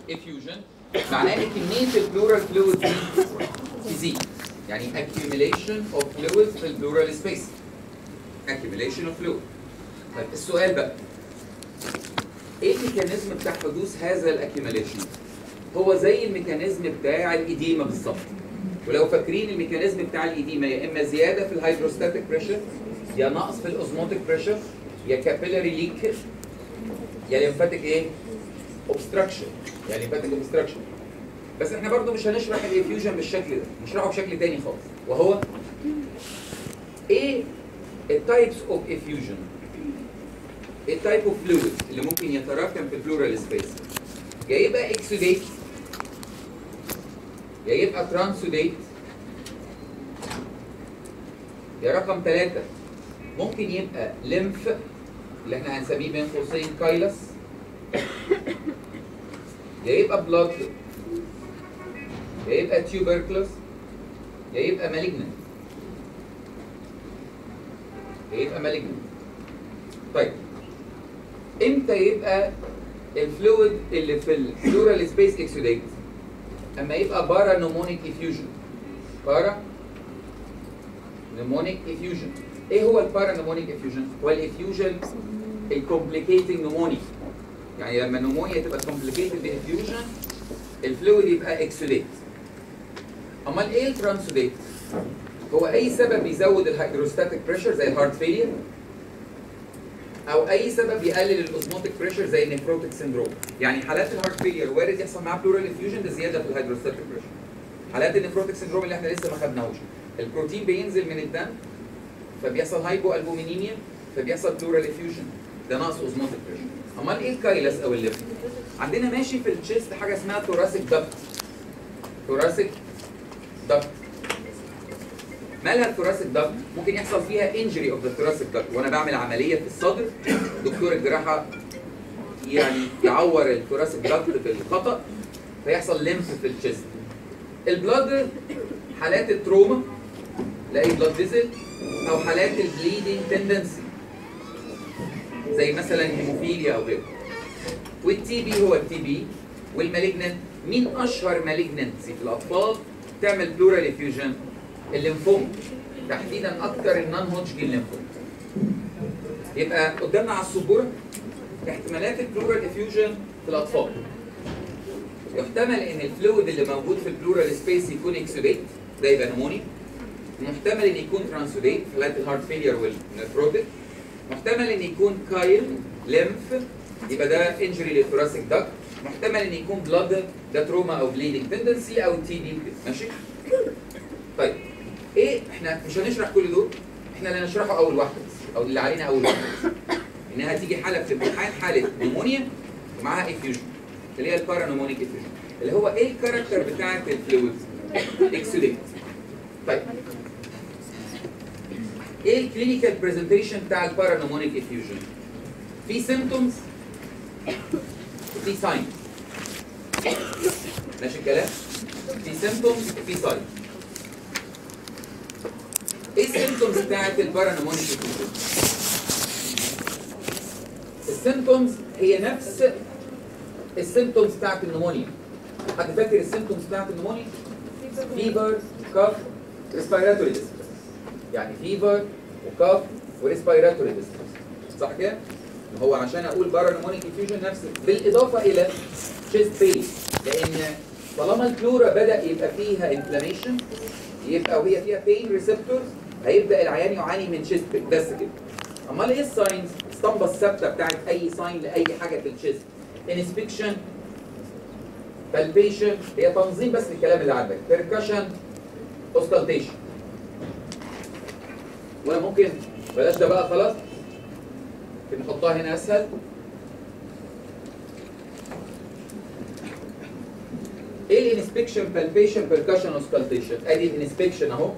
افيوجن معناه ان كميه البلورال فلويد دي تزيد يعني accumulation of fluid في البلورال سبيس accumulation of fluid طيب السؤال بقى ايه الميكانيزم بتاع حدوث هذا الاكيوميليشن؟ هو زي الميكانيزم بتاع الإديمة بالظبط ولو فاكرين الميكانيزم بتاع الإديمة يا إما زيادة في الهيدروستاتيك بريشر يا نقص في الأوزموتيك بريشر يا كابيلاري ليك يا ليمفاتيك إيه؟ اوبستراكشن يا ليمفاتيك اوبستراكشن بس احنا برضو مش هنشرح الانفيوجن بالشكل ده نشرحه بشكل تاني خالص وهو ايه التايبس اوف افيوجن التايب اوف فلويد اللي ممكن يتراكم في البلورال سبيس يا يبقى اكسوديت يا يبقى ترانسوديت يا رقم ثلاثة ممكن يبقى ليمف اللي احنا هنسميه بين قوسين كايلس يا يبقى بلاد يا يبقى تيوبركلوس يا يبقى مالجنت يا يبقى مالجنت طيب امتى يبقى الفلويد اللي في البلورال سبيس اكسوديت اما يبقى بارا نومونيك افيوجن بارا نومونيك افيوجن ايه هو البارا نومونيك افيوجن هو الافيوجن الكومبليكيتنج نومونيا يعني لما النمونيا تبقى كومبليكيتد افيوجن الفلويد يبقى اكسوديت امال ايه الترانسوديت هو اي سبب يزود الهيدروستاتيك بريشر زي الهارت فيلير او اي سبب يقلل الاوزموتيك بريشر زي النيفروتيك سيندروم يعني حالات الهارت فيلير وارد يحصل معاها بلورال افيوجن ده زياده في الهيدروستاتيك بريشر حالات النيفروتيك سيندروم اللي احنا لسه ما خدناهوش البروتين بينزل من الدم فبيحصل هايبو البومينيميا فبيحصل بلورال افيوجن ده نقص اوزموتيك بريشر امال ايه الكايلس او الليفت عندنا ماشي في الشيست حاجه اسمها ثوراسيك دكت ثوراسيك دكت مالها الثوراسيك دكت ممكن يحصل فيها انجري اوف ذا ثوراسيك دكت وانا بعمل عمليه في الصدر دكتور الجراحه يعني يعور الثوراسيك دكت بالخطا فيحصل ليمف في الشيست البلاد حالات التروما لاقي بلاد فيزل او حالات البليدنج تندنسي زي مثلا هيموفيليا او غيره والتي بي هو التي بي والمالجنت مين اشهر مالجننسي في الاطفال تعمل بلورال افيوجن الليمفوم تحديدا اكتر النون هوجكن ليمفوم يبقى قدامنا على السبوره احتمالات البلورال افيوجن في الاطفال يحتمل ان الفلويد اللي موجود في البلورال سبيس يكون اكسوديت ده يبقى نموني محتمل ان يكون ترانسوديت في حالات الهارت فيلير والنفروتيك محتمل ان يكون كايل ليمف يبقى ده انجري للثوراسيك داكت محتمل ان يكون بلاد ده تروما او بليدنج تندنسي او تي بي ماشي طيب ايه احنا مش هنشرح كل دول احنا اللي هنشرحه اول واحده بس او اللي علينا اول واحده بس انها تيجي حاله في الامتحان حاله نمونيا ومعاها افيوجن اللي هي البارانومونيك افيوجن اللي هو ايه الكاركتر بتاعت الفلويد اكسوديت طيب ايه الكلينيكال برزنتيشن بتاع البارانومونيك افيوجن في سيمتومز وفي ساينز ماشي الكلام في سيمتومز وفي ساينز ايه السيمتومز بتاعت البارانومونيك افيوجن السيمتومز هي نفس السيمتومز بتاعت النمونيا حد فاكر السيمتومز بتاعت النمونيا فيبر كاف ريسبيراتوري ديستريس يعني فيفر وكاف وريسبيراتوري ديستريس صح كده؟ هو عشان اقول بارانومونيك انفيوجن نفس بالاضافه الى تشيست بين لان طالما الفلورا بدا يبقى فيها انفلاميشن يبقى وهي فيها بين ريسبتورز هيبدا العيان يعاني من تشيست بين بس كده امال ايه الساينز؟ الاسطمبه الثابته بتاعت اي ساين لاي حاجه في التشيست انسبكشن بالبيشن هي تنظيم بس الكلام اللي عندك بيركشن اوسكالتيشن ولا ممكن بلاش ده بقى خلاص بنحطها هنا اسهل ايه الانسبكشن بالبيشن بيركشن اوسكالتيشن ادي الانسبكشن اهو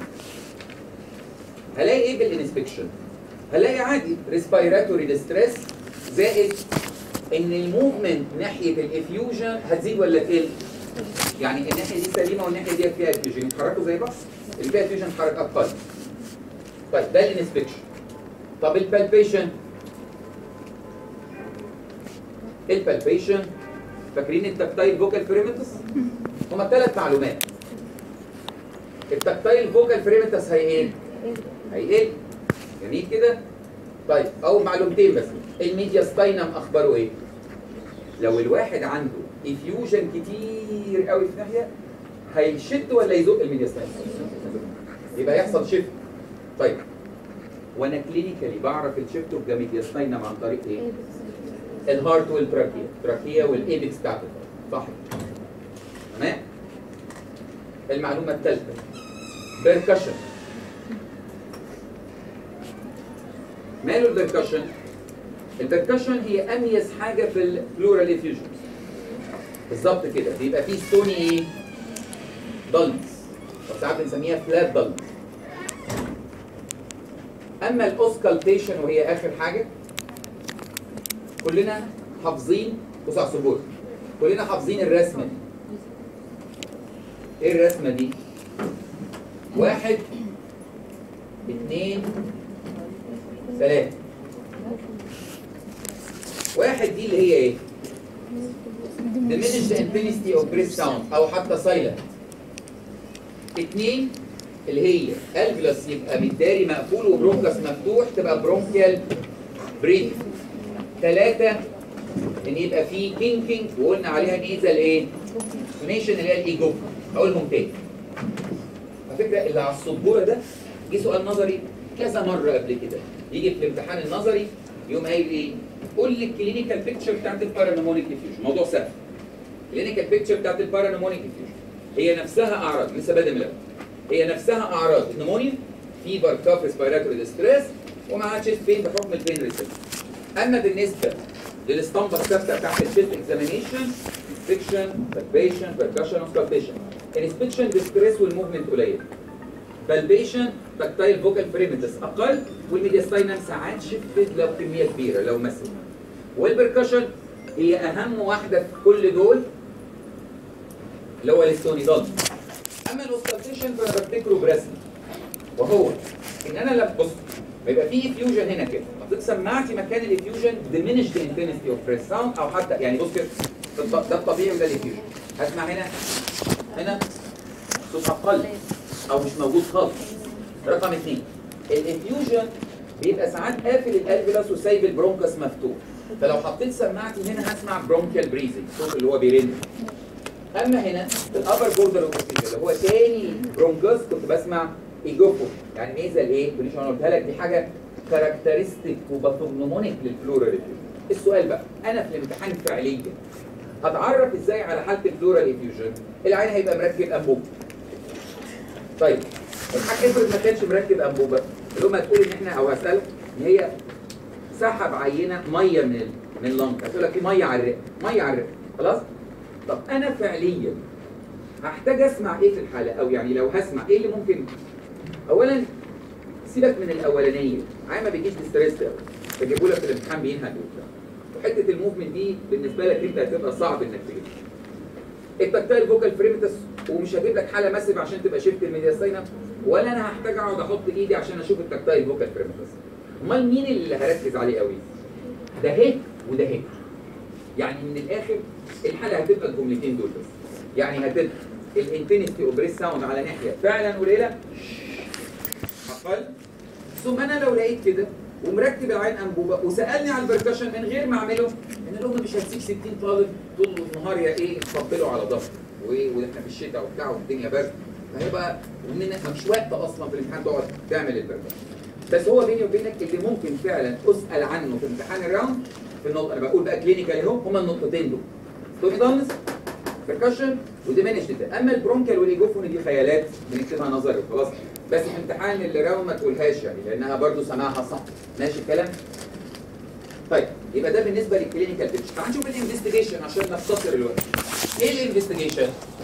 هلاقي ايه بالانسبكشن هلاقي عادي ريسبيراتوري ديستريس زائد ان الموفمنت ناحيه الافيوجن هتزيد ولا تقل يعني الناحيه دي سليمه والناحيه دي فيها افيوجن يتحركوا زي بعض اللي فيها افيوجن تتحرك اقل طيب ده الانسبكشن طب البالبيشن البالبيشن فاكرين التكتايل فوكال بريمتس هما ثلاث معلومات التكتايل فوكال بريمتس هي ايه هيقل جميل كده طيب اول معلومتين بس الميديا ستاينم اخباره ايه لو الواحد عنده افيوجن كتير قوي في ناحيه هيشد ولا يزق الميديا ستاينم يبقى يحصل شيفت طيب وانا كلينيكالي بعرف الشيفت اوف ذا ميديا ستاينم عن طريق ايه الهارت والتراكيا التراكيا والايبكس بتاعته صح تمام المعلومه الثالثه بيركشن ماله البركشن؟ البركشن هي اميز حاجه في البلورال افيوجن بالظبط كده بيبقى فيه ستوني ايه؟ دلمس وساعات بنسميها فلات دلمس اما الاوسكالتيشن وهي اخر حاجه كلنا حافظين بص على السبوره كلنا حافظين الرسمه دي ايه الرسمه دي؟ واحد اثنين ثلاثة واحد دي اللي هي ايه؟ diminish the intensity of breath sound او حتى silent اتنين اللي هي الفلس يبقى مداري مقفول وبرونكس مفتوح تبقى برونكيال بريد ثلاثة ان يبقى في كينكينج وقلنا عليها نيزل ايه؟ سونيشن اللي هي الايجو هقولهم تاني على فكرة اللي على السبورة ده جه سؤال نظري كذا مرة قبل كده يجي في الامتحان النظري يقوم قايل ايه؟ قول لي الكلينيكال بيكتشر بتاعت البارانومونيك ديفيوجن موضوع سهل الكلينيكال بيكتشر بتاعت البارانومونيك ديفيوجن هي نفسها اعراض لسه بادئ من الاول هي نفسها اعراض نمونيا فيبر كاف ريسبيراتوري ديستريس ومعاها تشيست بين بحكم البين ريسبت اما بالنسبه للاسطمبه الثابته بتاعت الشيست اكزامينيشن انسبكشن بالبيشن بركشن اوسكالبيشن الانسبكشن ديستريس والموفمنت قليل بالبيشن تكتايل فوكال بريمتس اقل والميدياستاينم ساعات شفتد لو كميه كبيره لو مثل والبركشن هي اهم واحده في كل دول اللي هو الستوني دول اما الاوسكالتيشن فانا بفتكره برسم وهو ان انا لما بص بيبقى في افيوجن هنا كده حطيت سماعتي مكان الافيوجن diminish the intensity of breath sound او حتى يعني بص كده ده الط- ده الطبيعي وده الافيوجن هسمع هنا هنا صوت اقل او مش موجود خالص رقم اثنين الانفيوجن بيبقى ساعات قافل الالفيلاس وسايب البرونكس مفتوح فلو حطيت سماعتي هنا هسمع برونكيال بريزنج الصوت اللي هو بيرن اما هنا الابر بوردر اوف اللي هو تاني برونكس كنت بسمع ايجوفو يعني نيزل ايه كنت انا قلتها لك دي حاجه كاركترستيك وباثوجنومونيك للفلورال ريفيوجن السؤال بقى انا في الامتحان فعليا هتعرف ازاي على حاله الفلورال افيوجن العين هيبقى مركب انبوب طيب الحاج افرض ما كانش مركب انبوبه اللي هم هتقول ان احنا او هسالك ان هي سحب عينه ميه من ال- من اللنج هتقول لك في ميه على الرئه ميه على الرئه خلاص طب انا فعليا هحتاج اسمع ايه في الحاله او يعني لو هسمع ايه اللي ممكن اولا سيبك من الاولانيه عايز ما بيجيش ديستريس قوي بجيبه لك في الامتحان بينهج وبتاع وحته الموفمنت دي بالنسبه لك انت هتبقى صعب انك تجيبها التكتايل فوكال فريمتس ومش هجيب لك حاله ماسف عشان تبقى شفت الميدياستاينم ولا انا هحتاج اقعد احط ايدي عشان اشوف التكتايل فوكال فريمتس امال مين اللي هركز عليه قوي ده هيك وده هيك يعني من الاخر الحاله هتبقى الجملتين دول بس يعني هتبقى الانتنسيتي اوف بريس ساوند على ناحيه فعلا قليله اقل ثم انا لو لقيت كده ومركب العين انبوبه وسالني على البركشن من غير ما اعمله ان الام مش هتسيب 60 طالب طول النهار يا ايه يتفضلوا على ظهر وايه واحنا في الشتاء وبتاع والدنيا برد فهيبقى ومن مش وقت اصلا في الامتحان تقعد تعمل البركشن بس هو بيني وبينك اللي ممكن فعلا اسال عنه في امتحان الراوند في النقطه انا بقول بقى كلينيكال اهو هما النقطتين دول ستوني دامز بركشن وديمينش اما البرونكال والايجوفوني دي خيالات بنكتبها نظري وخلاص بس في امتحان الراوند ما تقولهاش يعني لانها برضو سماعها صح ماشي الكلام طيب يبقى ده بالنسبه للكلينيكال بيتش تعال نشوف الانفستيجيشن عشان نختصر الوقت ايه الانفستيجيشن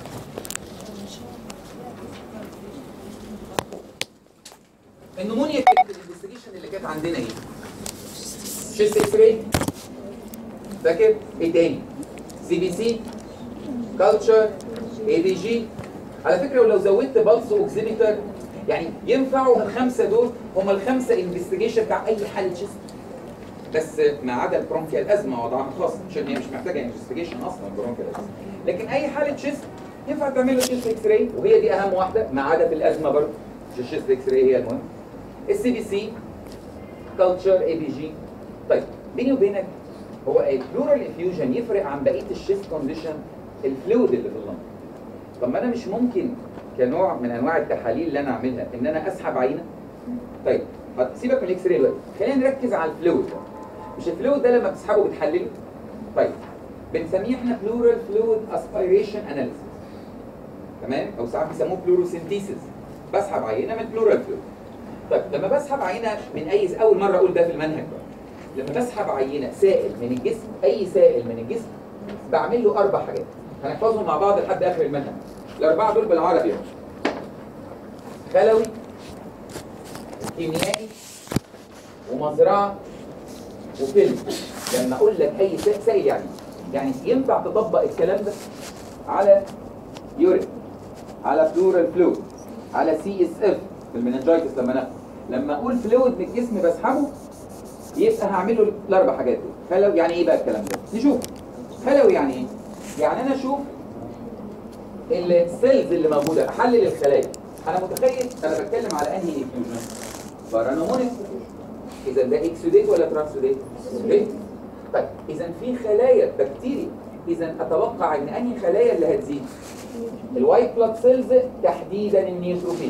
النمونيا كانت الانفستيجيشن اللي كانت عندنا ايه شيست اكس راي فاكر ايه تاني سي بي سي كالتشر اي بي جي على فكره ولو زودت بالس اوكسيمتر يعني ينفعوا الخمسه دول هم الخمسه انفستيجيشن بتاع اي حاله شيست بس ما عدا البرونكيال ازمه وضعها خاص عشان هي مش محتاجه انفستيجيشن اصلا البرونكيال ازمه لكن اي حاله تشيست ينفع تعمل له تشيست اكس راي وهي دي اهم واحده ما عدا في الازمه برضه مش التشيست اكس راي هي المهم السي بي سي كلتشر اي بي جي طيب بيني وبينك هو البلورال افيوجن يفرق عن بقيه الشيست كونديشن الفلويد اللي في اللنج طب ما انا مش ممكن كنوع من انواع التحاليل اللي انا اعملها ان انا اسحب عينه طيب سيبك من الاكس راي دلوقتي خلينا نركز على الفلويد مش الفلويد ده لما بتسحبه بتحلله طيب بنسميه احنا بلورال فلويد اسبيريشن اناليسيس تمام او ساعات بيسموه بلوروسينتيسيس بسحب عينه من بلورال فلويد طيب لما بسحب عينه من اي اول مره اقول ده في المنهج بقى لما بسحب عينه سائل من الجسم اي سائل من الجسم بعمل له اربع حاجات هنحفظهم مع بعض لحد اخر المنهج الاربعه دول بالعربي اهو خلوي كيميائي ومزرعه وفيلم لما اقول لك اي سائل يعني يعني ينفع تطبق الكلام ده على يورين على بلورال فلويد على سي اس اف في المننجايتس لما ناخد لما اقول فلويد من الجسم بسحبه يبقى هعمل له الاربع حاجات دول خلوي يعني ايه بقى الكلام ده نشوف خلوي يعني ايه يعني انا اشوف السيلز اللي موجوده احلل الخلايا انا متخيل انا بتكلم على انهي انفيوجن بارانومونيك اذا ده اكسوديت ولا ترانسوديت اكسوديت طيب اذا في خلايا بكتيريا اذا اتوقع ان انهي خلايا اللي هتزيد الوايت بلاد سيلز تحديدا النيوتروفيل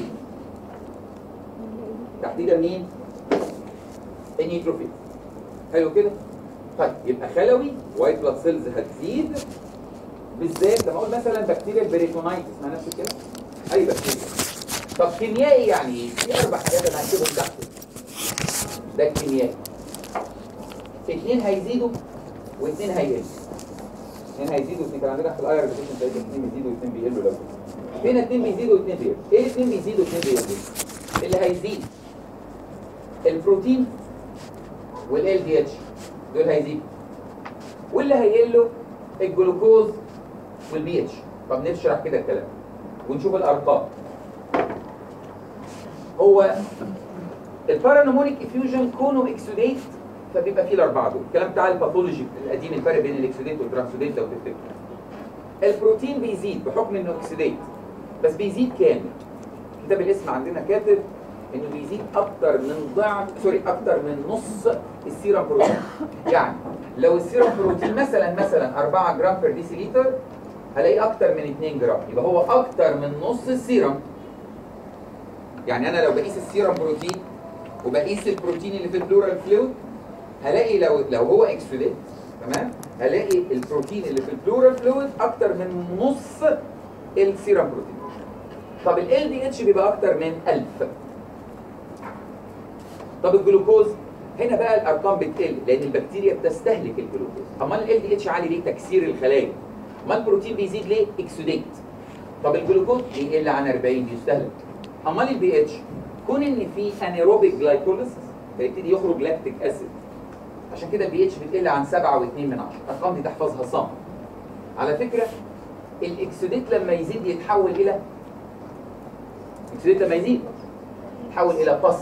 تحديدا مين النيوتروفيل حلو كده طيب يبقى خلوي وايت بلاد سيلز هتزيد بالذات لما اقول مثلا بكتيريا البريتونايتس ما نفس الكلام اي بكتيريا طب كيميائي يعني ايه في اربع حاجات انا هكتبهم تحت ده الكيميائي اثنين هيزيدوا واثنين هيقلوا اثنين هيزيدوا واثنين كان عندنا في الاير ريبيتيشن تلاقي اثنين بيزيدوا واثنين بيقلوا لو فين اثنين بيزيدوا واثنين بيقلوا ايه الاثنين بيزيدوا واثنين بيقلوا اللي هيزيد البروتين والال دي اتش دول هيزيدوا واللي هيقلوا الجلوكوز والبي اتش طب نشرح كده الكلام ونشوف الارقام هو البارانومونيك افيوجن كونه اكسوديت فبيبقى فيه الاربعه دول الكلام بتاع الباثولوجي القديم الفرق بين الاكسوديت والترانسوديت لو تفتكر البروتين بيزيد بحكم انه اكسوديت بس بيزيد كام كتاب الاسم عندنا كاتب انه بيزيد اكتر من ضعف سوري اكتر من نص السيرم بروتين يعني لو السيرم بروتين مثلا مثلا 4 جرام بير ديسيليتر هلاقي اكتر من 2 جرام يبقى هو اكتر من نص السيرم يعني انا لو بقيس السيرم بروتين وبقيس البروتين اللي في البلورال فلويد هلاقي لو لو هو اكسوديت تمام هلاقي البروتين اللي في البلورال فلويد اكتر من نص السيرم بروتين طب ال دي اتش بيبقى اكتر من 1000 طب الجلوكوز هنا بقى الارقام بتقل لان البكتيريا بتستهلك الجلوكوز امال ال دي اتش عالي ليه تكسير الخلايا امال البروتين بيزيد ليه اكسوديت طب الجلوكوز بيقل عن 40 بيستهلك امال البي اتش كون ان في انيروبيك جلايكوليسيس فيبتدي يخرج لاكتيك اسيد عشان كده البي اتش بتقل عن 7 و2 من 10 الارقام دي تحفظها صم على فكره الاكسوديت لما يزيد يتحول الى الاكسوديت لما يزيد يتحول الى بص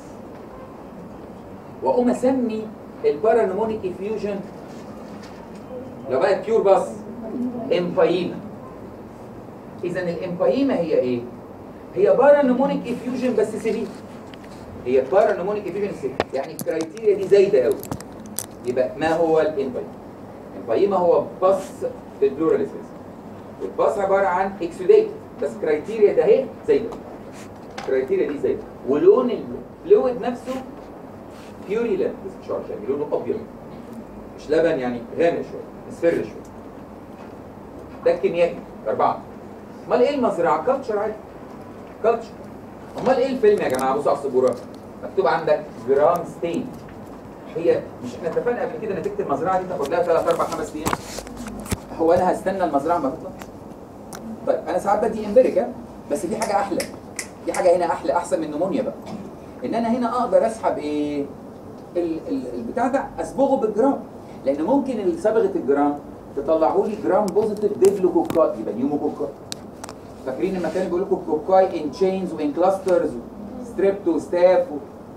واقوم اسمي البارانومونيك افيوجن لو بقت بيور باس امبايما اذا الامبايما هي ايه هي بارانومونيك افيوجن بس سيفير هي بارانومونيك افيوجن سيفير يعني الكرايتيريا دي زايده قوي يبقى ما هو الامبايما الامبايما هو باس في البلورال سبيس والباس عباره عن اكسوديت بس كرايتيريا ده اهي زايده الكرايتيريا دي زايده ولون الفلويد نفسه بيوري ديسشارج يعني لونه ابيض مش لبن يعني غامق شويه مصفر شويه ده الكيميائي اربعه امال ايه المزرعه كلتشر عادي كلتشر امال ايه الفيلم يا جماعه بصوا على السبوره مكتوب عندك جرام ستين هي مش احنا اتفقنا قبل كده نتيجه المزرعه دي تاخد لها 3 4 5 ايام هو انا هستنى المزرعه ما تطلع طيب انا ساعات بدي امبيريكا بس دي حاجه احلى دي حاجه هنا احلى احسن من النمونيا بقى ان انا هنا اقدر اسحب ايه ال- ال- البتاع ده اصبغه بالجرام لان ممكن صبغه الجرام تطلعه لي جرام بوزيتيف ديفلوكوكاي يبقى نيوموكوكاي فاكرين لما كانوا بيقولوا لكم كوكاي ان تشينز وان كلاسترز ستريبتو ستاف و...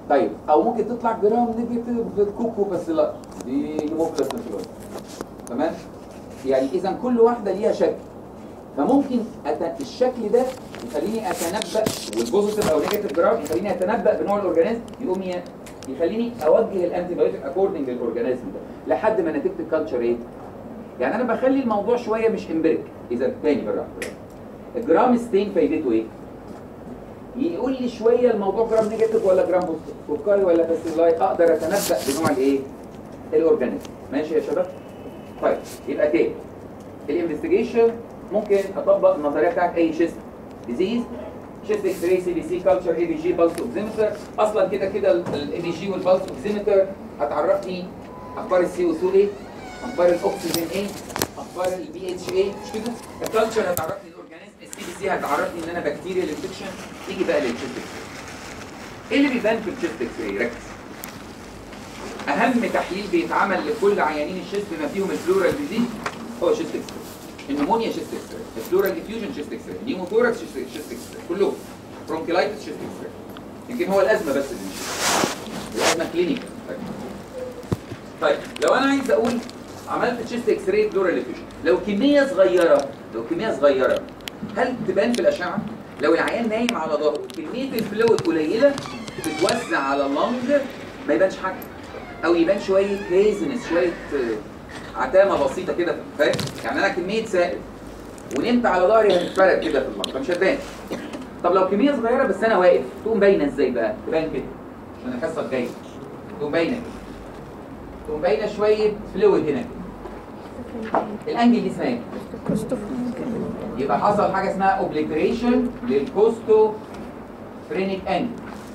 طيب او ممكن تطلع جرام نيجاتيف كوكو بس لا دي هيموفيلس نفسيولوجي تمام يعني اذا كل واحده ليها شكل فممكن أت... الشكل ده يخليني اتنبا والبوزيتيف او نيجاتيف جرام يخليني اتنبا بنوع الاورجانيزم يقوم ي... يخليني اوجه الانتي بايوتيك اكوردنج للاورجانيزم ده لحد ما نتيجه الكالتشر ايه؟ يعني انا بخلي الموضوع شويه مش امبريك اذا تاني بالراحه الجرام ستين فايدته ايه؟ يقول لي شويه الموضوع جرام نيجاتيف ولا جرام فوكاي ولا باسيلاي اقدر اتنبا بنوع الايه؟ الاورجانيزم ماشي يا شباب؟ طيب يبقى تاني الانفستيجيشن ممكن اطبق النظريه بتاعت اي شيست ديزيز شيست اكس راي سي بي سي كلتشر اي بي جي بالس اوكسيمتر اصلا كده كده الاي بي جي والبالس اوكسيمتر هتعرفني اخبار السي او 2 ايه اخبار الاكسجين ايه اخبار البي اتش ايه مش كده الكلتشر هتعرفني الاورجانيزم السي بي سي هتعرفني ان انا بكتيريال انفكشن تيجي بقى للشيست اكس ايه اللي بيبان في الشيست اكس راي ركز اهم تحليل بيتعمل لكل عيانين الشيست بما فيهم الفلورال ديزيز هو شيست اكس راي النمونيا شيست اكس راي الفلورال ديفيوجن شيست اكس راي نيموثوركس شيست اكس راي كلهم برونكيلايتس شيست اكس راي يمكن هو الازمه بس اللي مش الازمه كلينيكال طيب لو انا عايز اقول عملت تشيست اكس راي فلورال ديفيوجن لو كميه صغيره لو كميه صغيره هل تبان في الاشعه لو العيان نايم على ظهره كميه الفلويد قليله بتوزع على اللنج ما يبانش حاجه او يبان شويه هيزنس شويه عتامه بسيطه كده فاهم يعني انا كميه سائل ونمت على ظهري هتتفرد كده في اللنج فمش هتبان طب لو كميه صغيره بس انا واقف تقوم باينه ازاي بقى تبان كده عشان الحصه الجايه تقوم باينه كده تقوم باينه شويه فلويد هنا الانجل دي اسمها ايه يبقى حصل حاجه اسمها اوبليتريشن للكوستو فرينيك انجل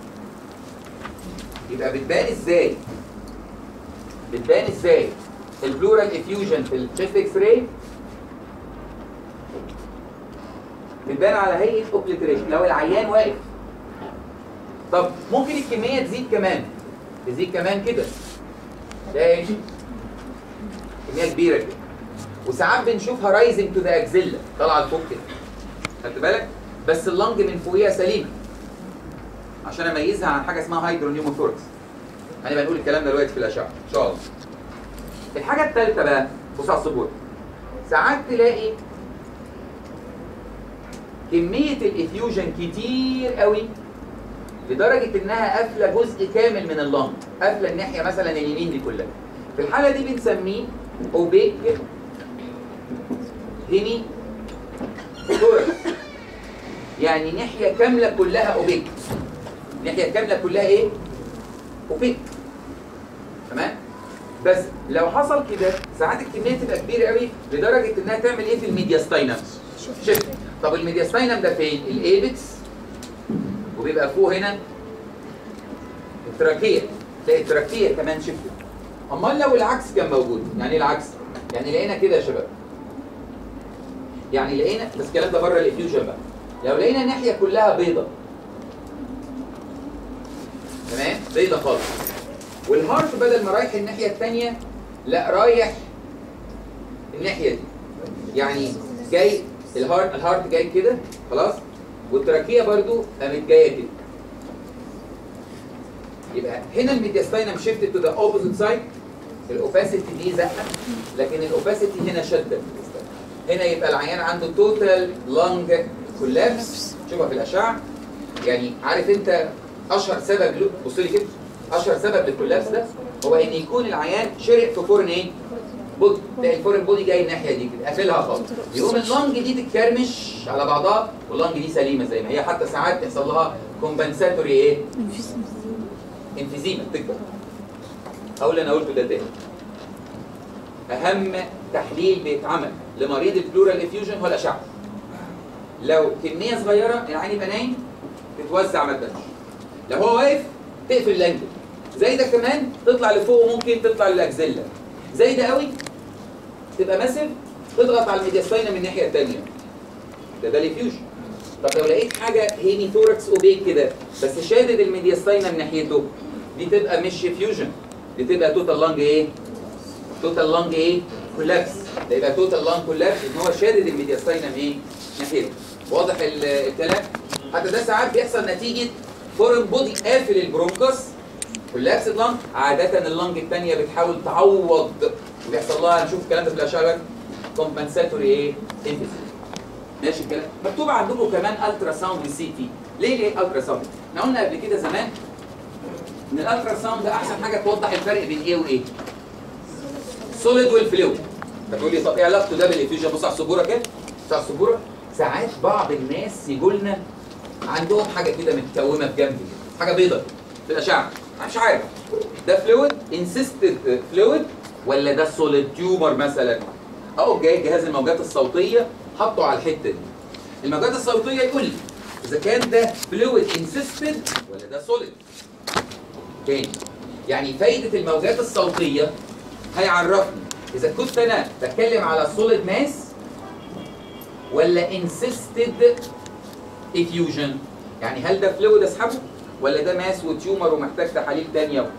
يبقى بتبان ازاي بتبان ازاي البلورال افيوجن في الشيست اكس راي بتبان على هيئه اوبليتريشن لو العيان واقف طب ممكن الكميه تزيد كمان تزيد كمان كده تلاقي كميه كبيره كده وساعات بنشوفها رايزنج تو ذا اكزيلا طالعه لفوق كده خدت بالك بس اللنج من فوقيها سليمه عشان اميزها عن حاجه اسمها هايدرونيوموثوركس هنبقى نقول الكلام ده دلوقتي في الاشعه ان شاء الله الحاجه الثالثه بقى بص على السبوره ساعات تلاقي كميه الافيوجن كتير قوي لدرجه انها قافله جزء كامل من اللنج قافله الناحيه مثلا اليمين دي كلها في الحاله دي بنسميه اوبيك هيمي ثوركس يعني ناحيه كامله كلها اوبيك ناحيه كامله كلها ايه اوبيك تمام بس لو حصل كده ساعات الكميه تبقى كبيره قوي لدرجه انها تعمل ايه في الميدياستاينم شفت طب الميدياستاينم ده فين الايبكس وبيبقى فوق هنا التراكيه تلاقي التراكيه كمان شفت امال لو العكس كان موجود يعني ايه العكس يعني لقينا كده يا شباب يعني لقينا بس الكلام ده بره الافيوجن بقى لو لقينا الناحيه كلها بيضه تمام بيضه خالص والهارت بدل ما رايح الناحيه الثانيه لا رايح الناحيه دي يعني جاي الهارت الهارت جاي كده خلاص والتراكيه برضو قامت جايه كده يبقى هنا الميدياستاينم شيفتد تو ذا اوبوزيت سايد الاوباسيتي دي زقه لكن الاوباسيتي هنا شده هنا يبقى العيان عنده توتال لانج كولابس شوفها في الاشعه يعني عارف انت اشهر سبب له بص لي كده اشهر سبب للكولابس ده هو ان يكون العيان شرق في فورن ايه؟ بود تلاقي الفورن بودي جاي الناحيه دي كده قافلها خالص يقوم اللنج دي تتكرمش على بعضها واللنج دي سليمه زي ما هي حتى ساعات تحصل لها كومبنساتوري ايه؟ انفيزيما تكبر او اللي انا قلته ده تاني اهم تحليل بيتعمل لمريض البلورال افيوجن هو الاشعه لو كميه صغيره العين يبقى نايم تتوزع ما تبانش لو هو واقف تقفل اللانجل زي ده كمان تطلع لفوق وممكن تطلع للاكزيلا زي ده قوي تبقى ماسف تضغط على الميدياستاينا من الناحيه الثانيه ده ده الافيوجن طب لو لقيت حاجه هيمي ثوركس اوبيك كده بس شادد الميدياستاينا من ناحيته دي تبقى مش فيوجن دي تبقى توتال لانج ايه توتال لانج ايه كولابس ده يبقى توتال لانج كولابس ان هو شادد الميدياستاينم ايه ناحيته واضح الكلام حتى ده ساعات بيحصل نتيجه فورن بودي قافل البرونكس كولابسد لانج عاده اللنج الثانيه بتحاول تعوض وبيحصل لها نشوف الكلام ده في الاشعه كومبنساتوري ايه؟ امبيسي ماشي الكلام مكتوب عندكم كمان الترا ساوند والسي تي ليه ليه الترا ساوند؟ احنا قلنا قبل كده زمان ان الالترا ساوند ده احسن حاجه توضح الفرق بين ايه وايه سوليد والفلويد هتقول لي طب ايه علاقته ده بالافيوجن بص على السبوره كده بص على السبوره ساعات بعض الناس يجوا لنا عندهم حاجه كده متكومه في جنبي حاجه بيضاء في الاشعه مش عارف ده فلويد انسيستد فلويد ولا ده سوليد تيومر مثلا اهو جاي جهاز الموجات الصوتيه حطه على الحته دي الموجات الصوتيه يقول لي اذا كان ده فلويد انسيستد ولا ده سوليد تاني يعني فايده الموجات الصوتيه هيعرفني اذا كنت انا بتكلم على سوليد ماس ولا انسيستد افيوجن يعني هل ده فلويد اسحبه ولا ده ماس وتيومر ومحتاج تحاليل تانية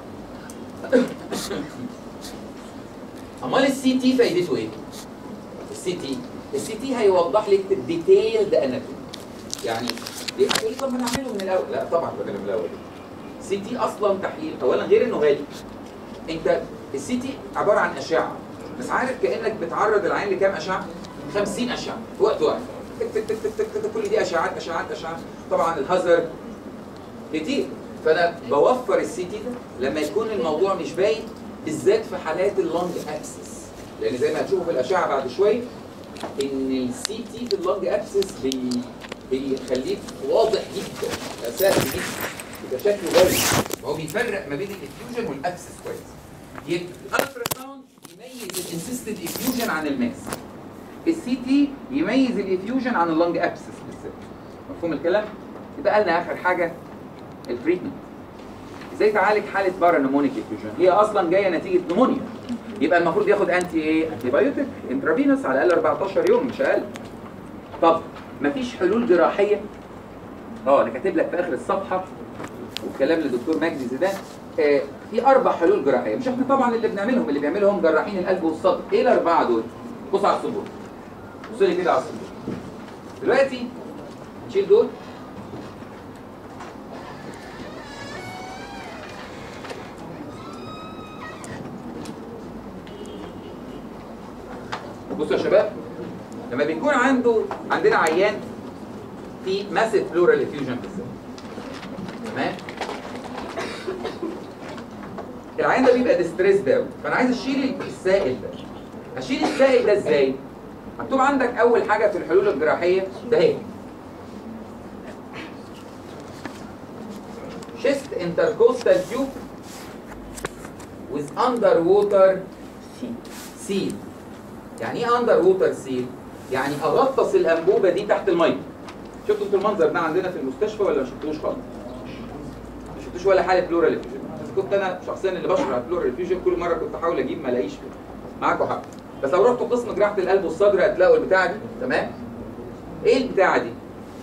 امال السي تي فايدته ايه السي تي السي تي هيوضح لك الديتيلد اناتومي يعني دي هتقولي طب ما نعمله من الاول لا طبعا بدل من الاول السي تي اصلا تحليل اولا غير انه غالي انت السي تي عباره عن اشعه بس عارف كانك بتعرض العين لكام اشعه 50 اشعه في وقت واحد تك تك تك تك تك تك كل دي اشعات اشعات اشعات طبعا الهازر كتير فانا بوفر السي تي ده لما يكون الموضوع مش باين بالذات في حالات اللونج اكسس لان زي ما هتشوفوا في الاشعه بعد شويه ان السي تي في اللونج اكسس بي بيخليك واضح جدا اساسي جدا يبقى شكله باين هو بيفرق ما بين الافيوجن والاكسس كويس يبقى الالترا ساوند يميز الانسيستد افيوجن عن الماس السي تي يميز الافيوجن عن اللونج اكسس بالذات مفهوم الكلام؟ يبقى لنا اخر حاجه التريتمنت ازاي تعالج حاله بارانمونيك افيوجن هي اصلا جايه نتيجه نمونيا يبقى المفروض ياخد انتي ايه انتي بايوتيك انترافينوس على الاقل 14 يوم مش اقل طب مفيش حلول جراحيه اه انا كاتب لك في اخر الصفحه والكلام للدكتور مجدي زيدان آه في اربع حلول جراحيه مش احنا طبعا اللي بنعملهم اللي بيعملهم جراحين القلب والصدر ايه الاربعه دول بص على الصبور بص لي كده على الصبور دلوقتي نشيل دول بصوا يا شباب لما بيكون عنده عندنا عيان في ماسيف بلورال افيوجن بالذات تمام العيان ده بيبقى ديستريس قوي فانا عايز اشيل السائل ده اشيل السائل ده ازاي مكتوب عندك اول حاجه في الحلول الجراحيه ده هي chest intercostal tube with underwater seal يعني ايه اندر ووتر سيل؟ يعني اغطس الانبوبه دي تحت الميه. شفتوا انتوا المنظر ده عندنا في المستشفى ولا ما شفتوش خالص؟ ما شفتوش ولا حاله بلورال افيوجن. كنت انا شخصيا اللي بشرح بلورال افيوجن كل مره كنت احاول اجيب ما الاقيش معاكم حق. بس لو رحتوا قسم جراحه القلب والصدر هتلاقوا البتاعه دي تمام؟ ايه البتاعه دي؟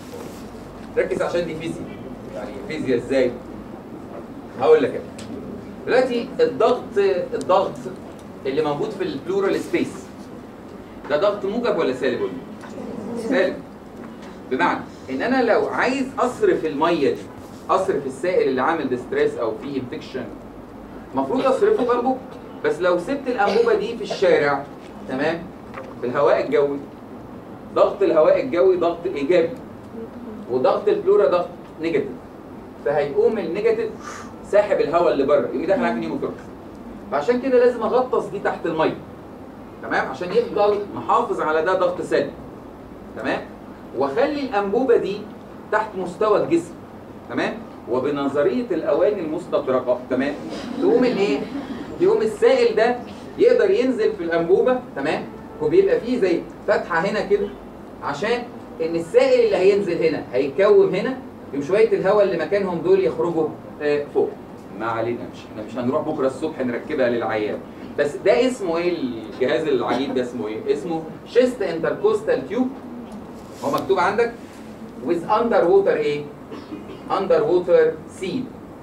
ركز عشان دي فيزياء. يعني فيزياء ازاي؟ هقول لك دلوقتي الضغط الضغط اللي موجود في البلورال سبيس ده ضغط موجب ولا سالب ولا سالب بمعنى ان انا لو عايز اصرف الميه دي اصرف السائل اللي عامل ديستريس او فيه انفكشن المفروض اصرفه بانبوبه بس لو سبت الانبوبه دي في الشارع تمام في الهواء الجوي ضغط الهواء الجوي ضغط ايجابي وضغط البلورا ضغط نيجاتيف فهيقوم النيجاتيف ساحب الهواء اللي بره يقوم داخل على نيموتوكس فعشان كده لازم اغطس دي تحت الميه تمام عشان يفضل محافظ على ده ضغط سلبي تمام واخلي الانبوبه دي تحت مستوى الجسم تمام وبنظريه الاواني المستطرقه تمام تقوم الايه يقوم السائل ده يقدر ينزل في الانبوبه تمام وبيبقى فيه زي فتحه هنا كده عشان ان السائل اللي هينزل هنا هيتكوم هنا يوم شويه الهواء اللي مكانهم دول يخرجوا آه فوق ما علينا مش احنا مش هنروح بكره الصبح نركبها للعيان بس ده اسمه ايه الجهاز العجيب ده اسمه ايه؟ اسمه شيست انتركوستال تيوب هو مكتوب عندك with under water ايه؟ under water seal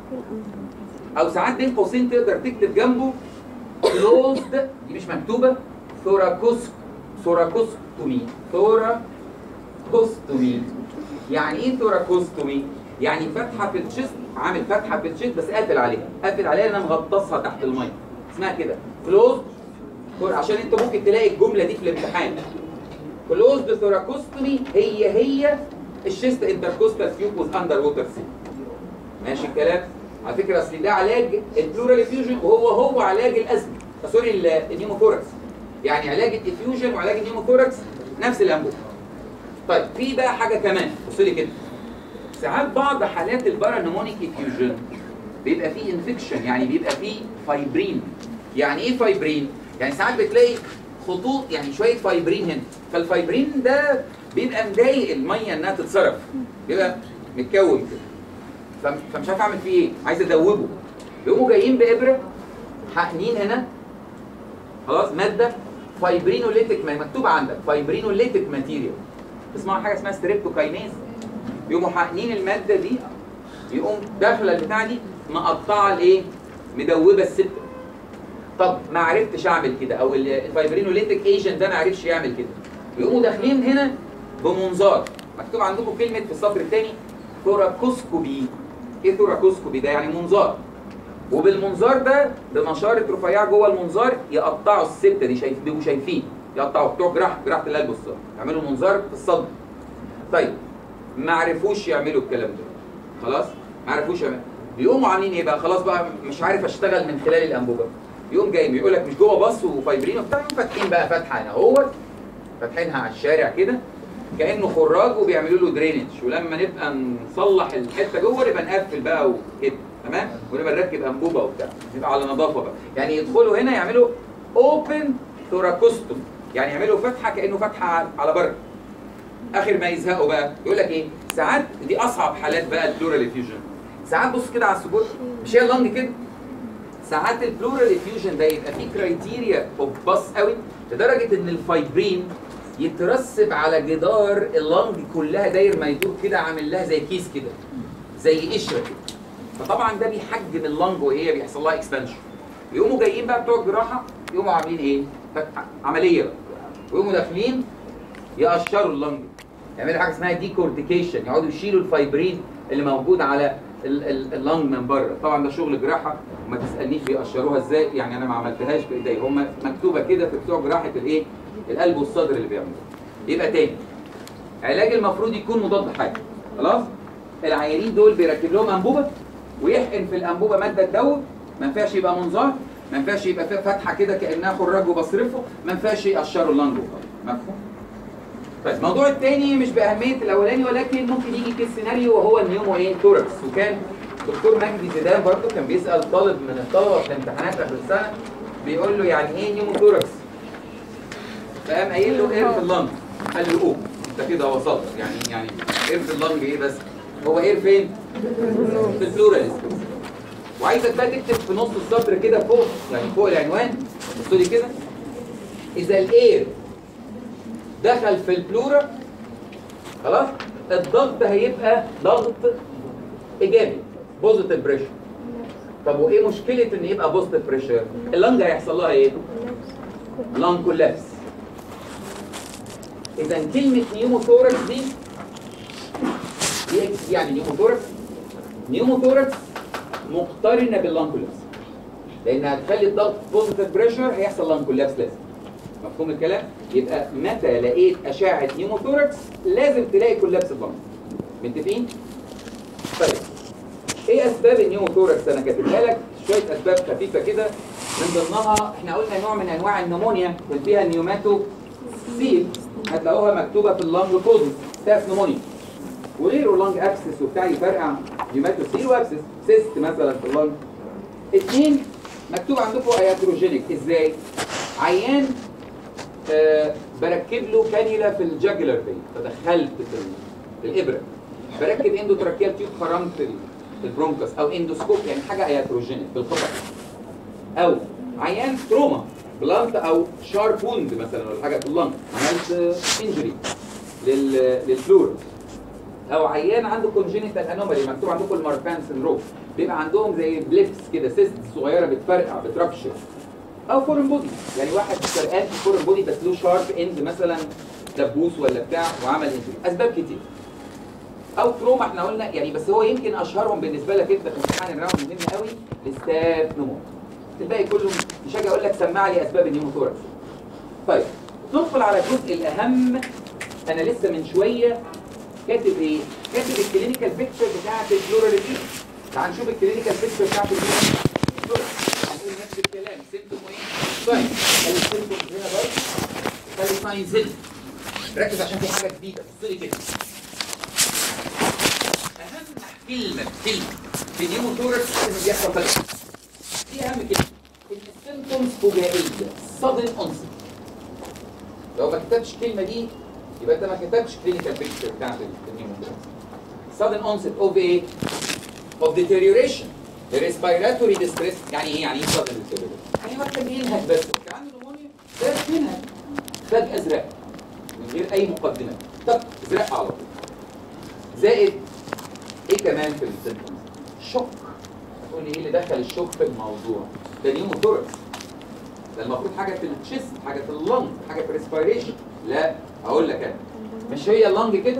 او ساعات بين قوسين تقدر تكتب جنبه closed دي مش مكتوبه ثوراكوس ثوراكوستومي ثوراكوستومي يعني ايه ثوراكوستومي؟ يعني فتحه في الشيست عامل فتحه في الشيست بس قافل عليها قافل عليها انا مغطسها تحت الميه اسمها كده كلوز عشان انت ممكن تلاقي الجمله دي في الامتحان كلوزد ثوراكوستومي هي هي الشيست انتركوستال فيوكوز اندر ووتر سي ماشي الكلام على فكره اصل ده علاج البلورال افيوجن وهو هو علاج الازمه سوري ال- النيموثوركس يعني علاج الافيوجن وعلاج النيموثوركس نفس الانبوب طيب في بقى حاجه كمان بص لي كده ساعات بعض حالات البارانومونيك افيوجن بيبقى فيه انفكشن يعني بيبقى فيه فايبرين يعني ايه فايبرين يعني ساعات بتلاقي خطوط يعني شويه فايبرين هنا فالفايبرين ده بيبقى مضايق الميه انها تتصرف بيبقى متكون كده فم- فمش عارف اعمل فيه ايه عايز ادوبه يقوموا جايين بابره حقنين هنا خلاص ماده فايبرينوليتيك ما مكتوب عندك فايبرينوليتيك ماتيريال اسمها حاجه اسمها ستريبتوكاينيز يقوموا حقنين الماده دي يقوم داخله البتاعه دي مقطعه الايه مدوبه السبت طب ما عرفتش اعمل كده او ال- الفايبرينوليتيك ايجنت ده ما عرفش يعمل كده يقوموا داخلين هنا بمنظار مكتوب عندكم كلمه في السطر الثاني ثوراكوسكوبي ايه ثوراكوسكوبي ده يعني منظار وبالمنظار ده بمشارة رفيعة جوه المنظار يقطعوا السبتة دي شايف بيبقوا شايفين يقطعوا بتوع جراحة جراحة القلب والصدر يعملوا منظار في الصدر طيب ما عرفوش يعملوا الكلام ده خلاص ما عرفوش يعملوا يقوموا عاملين ايه بقى خلاص بقى مش عارف اشتغل من خلال الانبوبه يقوم جاي يقول لك مش جوه باص وفايبرين وبتاع يقوم فاتحين بقى فتحه هنا اهوت فاتحينها على الشارع كده كانه خراج وبيعملوا له درينج ولما نبقى نصلح الحته جوه نبقى نقفل بقى وكده تمام ونبقى نركب انبوبه وبتاع يبقى على نظافه بقى يعني يدخلوا هنا يعملوا اوبن ثوراكوستوم يعني يعملوا فتحه كانه فتحه على بره اخر ما يزهقوا بقى يقول لك ايه ساعات دي اصعب حالات بقى البلورال افيوجن ساعات بص كده على السبور مش هي اللنج كده ساعات البلورال افيوجن ده يبقى فيه كرايتيريا اوف باص قوي لدرجه ان الفايبرين يترسب على جدار اللنج كلها داير ما يدور كده عامل لها زي كيس كده زي قشره كده فطبعا ده بيحجم اللنج وهي بيحصل لها اكسبانشن يقوموا جايين بقى بتوع الجراحه يقوموا عاملين ايه؟ فتحة عمليه بقى ويقوموا داخلين يقشروا اللنج يعملوا حاجه اسمها ديكورتيكيشن يقعدوا يشيلوا الفايبرين اللي موجود على ال- ال- اللنج من بره طبعا ده شغل جراحه وما تسالنيش بيقشروها ازاي يعني انا ما عملتهاش بايدي هم مكتوبه كده في بتوع جراحه الايه القلب والصدر اللي بيعملوها يبقى تاني علاج المفروض يكون مضاد حيوي خلاص العيانين دول بيركب لهم انبوبه ويحقن في الانبوبه ماده تدوب ما ينفعش يبقى منظار ما ينفعش يبقى فيها فتحه كده كانها خراج وبصرفه ما ينفعش يقشروا اللنج وخلاص مفهوم طيب الموضوع الثاني مش باهميه الاولاني ولكن ممكن يجي كيس سيناريو وهو النيومو ايه توركس وكان دكتور مجدي زيدان برضه كان بيسال طالب من الطلبه في الامتحانات اخر السنه بيقول له يعني ايه نيومو توركس فقام قايل له اير في اللنج قال له اوه انت كده وصلت يعني يعني اير في اللنج ايه بس هو اير فين؟ في البلورال وعايزك بقى تكتب في نص السطر كده فوق يعني فوق العنوان بص لي كده اذا الاير دخل في البلورا خلاص الضغط هيبقى ضغط ايجابي بوزيتيف بريشر طب وايه مشكله ان يبقى بوزيتيف بريشر اللنج هيحصل لها ايه لانج كولابس اذا كلمه نيوموثوركس دي دي يعني نيوموثوركس نيوموثوركس مقترنه باللانج كولابس لانها هتخلي الضغط بوزيتيف بريشر هيحصل لانج كولابس لازم مفهوم الكلام؟ يبقى متى لقيت اشعه نيوموثوركس لازم تلاقي كولابس اللنج متفقين؟ طيب ايه اسباب النيوموثوركس انا كاتبها لك شويه اسباب خفيفه كده من ضمنها احنا قلنا نوع من انواع النمونيا كان فيها النيوماتو سيل هتلاقوها مكتوبه في اللنج كوزن ستاف نمونيا وغيره لانج ابسس وبتاع يفرقع نيوماتو سيل وابسس سيست مثلا في اللنج اثنين مكتوب عندكم اياتروجينيك ازاي؟ عيان آه بركب له كانيولا في الجاجلر فين فدخلت في, ال- في الابره بركب اندوتراكيال تيوب خرمت ال- البرونكس او اندوسكوب يعني حاجه اياتروجينيك بالخطا او عيان تروما بلانت او شارب ووند مثلا ولا حاجه في اللنج عملت انجري للفلور او عيان عنده كونجينيتال انومالي مكتوب عندكم المارفان سندروم بيبقى عندهم زي بليبس كده سيست صغيره بتفرقع بتركشر او فورن بودي يعني واحد فرقان في فورن بودي بس له شارب اند مثلا دبوس ولا بتاع وعمل انجري اسباب كتير او تروما احنا قلنا يعني بس هو يمكن اشهرهم بالنسبه لك انت في امتحان الراوند مهم قوي الاستاف نمو الباقي كله مش هاجي اقول لك سمع لي اسباب النيوموثوركس طيب ندخل على الجزء الاهم انا لسه من شويه كاتب ايه؟ كاتب الكلينيكال بيكتشر بتاعت الفلوراليتي تعال نشوف الكلينيكال بيكتشر بتاعت الفلوراليتي هنقول نفس الكلام سيمتوم ايه؟ طيب خلي السيمتوم هنا برضه خلي ساينز هنا ركز عشان في حاجه جديده بص لي كده اهم كلمه كلمه في النيوموثوركس اللي بيحصل بس دي اهم كلمه ان السيمتومز فجائيه sudden onset لو ما كتبتش الكلمه دي يبقى انت ما كتبتش كلينيكال بيكتشر بتاعت النيوموثوركس sudden onset of ايه؟ of deterioration the respiratory distress يعني ايه يعني ايه sudden deterioration؟ يعني واحد كان بينهج بس كان عنده نمونيا ده بينهج فجأة ازرق من غير اي مقدمات طب ازرق على طول زائد ايه كمان في السيمبتومز؟ شوك هتقول لي ايه اللي دخل الشوك في الموضوع؟ ده نيوموثوركس ده المفروض حاجه في التشيست حاجه في اللنج حاجه في الريسبيريشن لا هقول لك انا مش هي اللنج كده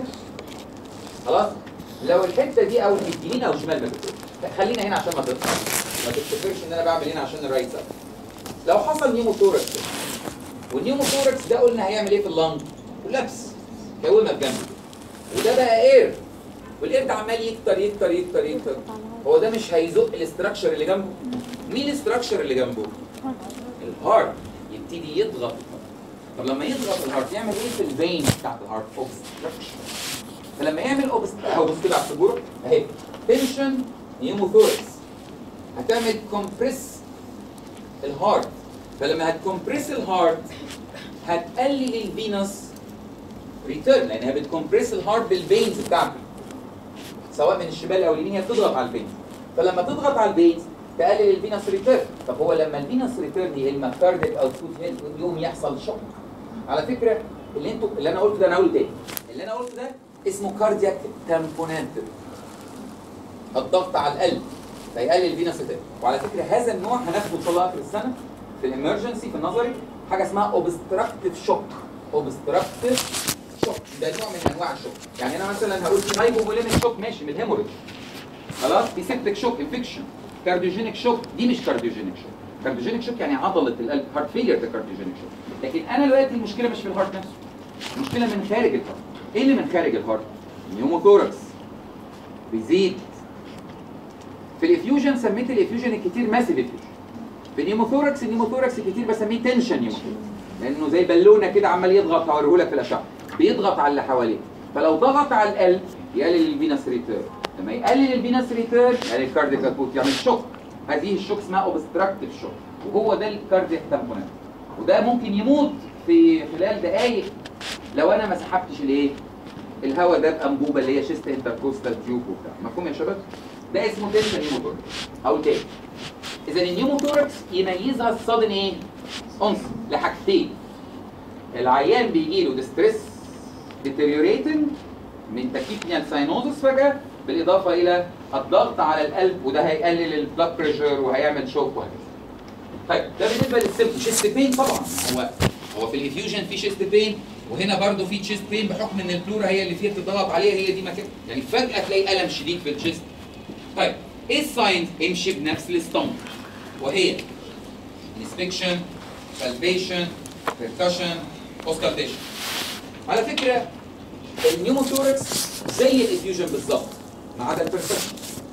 خلاص لو الحته دي او يمين او شمال ما تفرقش خلينا هنا عشان ما تطلع ما تفتكرش ان انا بعمل هنا عشان الرايت سايد لو حصل نيوموثوركس كده والنيوموثوركس ده قلنا هيعمل ايه في اللنج لبس كومه بجنب وده بقى اير والاير ده عمال يكتر يكتر يكتر يكتر هو ده مش هيزق الاستراكشر اللي جنبه مين الاستراكشر اللي جنبه الهارت يبتدي يضغط طب لما يضغط الهارت يعمل ايه في الفين بتاعت الهارت اوبستراكشن فلما يعمل اوبستراكشن بص كده على السبوره اهي تنشن نيوموثوركس هتعمل كومبريس الهارت فلما هتكمبريس الهارت هتقلل الفينس ريتيرن لانها بتكمبريس الهارت بالفينز بتاعته سواء من الشمال او اليمين هي بتضغط على الفينز فلما تضغط على الفينز تقلل الفينس ريتيرن طب هو لما الفينس ريتيرن يقل الكارديك او فوت يوم يحصل شوك على فكره اللي انتوا اللي انا قلته ده انا اقوله تاني اللي انا قلته ده اسمه كاردياك تامبونانت الضغط على القلب فيقلل الفينس ريتيرن وعلى فكره هذا النوع هناخده ان شاء الله اخر السنه في الامرجنسي في النظري حاجه اسمها اوبستراكتيف شوك اوبستراكتيف شوك ده نوع من انواع الشوك يعني انا مثلا هقول في هايبوفوليميك شوك ماشي من الهيموريج خلاص في سيبتك شوك انفكشن كارديوجينيك شوك دي مش كارديوجينيك شوك كارديوجينيك شوك يعني عضله القلب هارت فيلير ده كارديوجينيك شوك لكن انا دلوقتي المشكله مش في الهارت نفسه المشكله من خارج الهارت ايه اللي من خارج الهارت نيوموثوركس بيزيد في الافيوجن سميت الافيوجن الكتير ماسيف افيوجن في النيوموثوركس النيوموثوركس الكتير بسميه تنشن نيوموثوركس لانه زي بالونه كده عمال يضغط هوريهولك في الاشعه بيضغط على اللي حواليه فلو ضغط على القلب يقلل الفينس ريتيرن لما يقلل الفينس ريتيرن يعني الكاردياك اوتبوت يعمل شوك هذه الشوك اسمها اوبستراكتيف شوك وهو ده الكاردياك تامبونات وده ممكن يموت في خلال دقائق لو انا ما سحبتش الايه الهواء ده بانبوبه اللي هي شيست انتركوستال تيوب وبتاع مفهوم يا شباب ده اسمه تنشن نيوموثوركس او تاني اذا النيوموثوركس يميزها الصدن ايه انس لحاجتين العيان بيجي له ديستريس ديتيريوريتنج من تاكيبنيال ساينوزس فجاه بالاضافه الى الضغط على القلب وده هيقلل البلاد بريشر وهيعمل شوك وهكذا. طيب ده بالنسبه للسيمتوم شيست بين طبعا هو هو في الافيوجن في شيست بين وهنا برضو في تشيست بين بحكم ان البلورا هي اللي فيها بتضغط عليها هي دي مكان يعني فجاه تلاقي الم شديد في الشيست. طيب ايه الساينز؟ امشي بنفس الستونك وهي inspection palpation percussion auscultation على فكره النيوموثوركس زي الافيوجن بالظبط ما عدا البركشن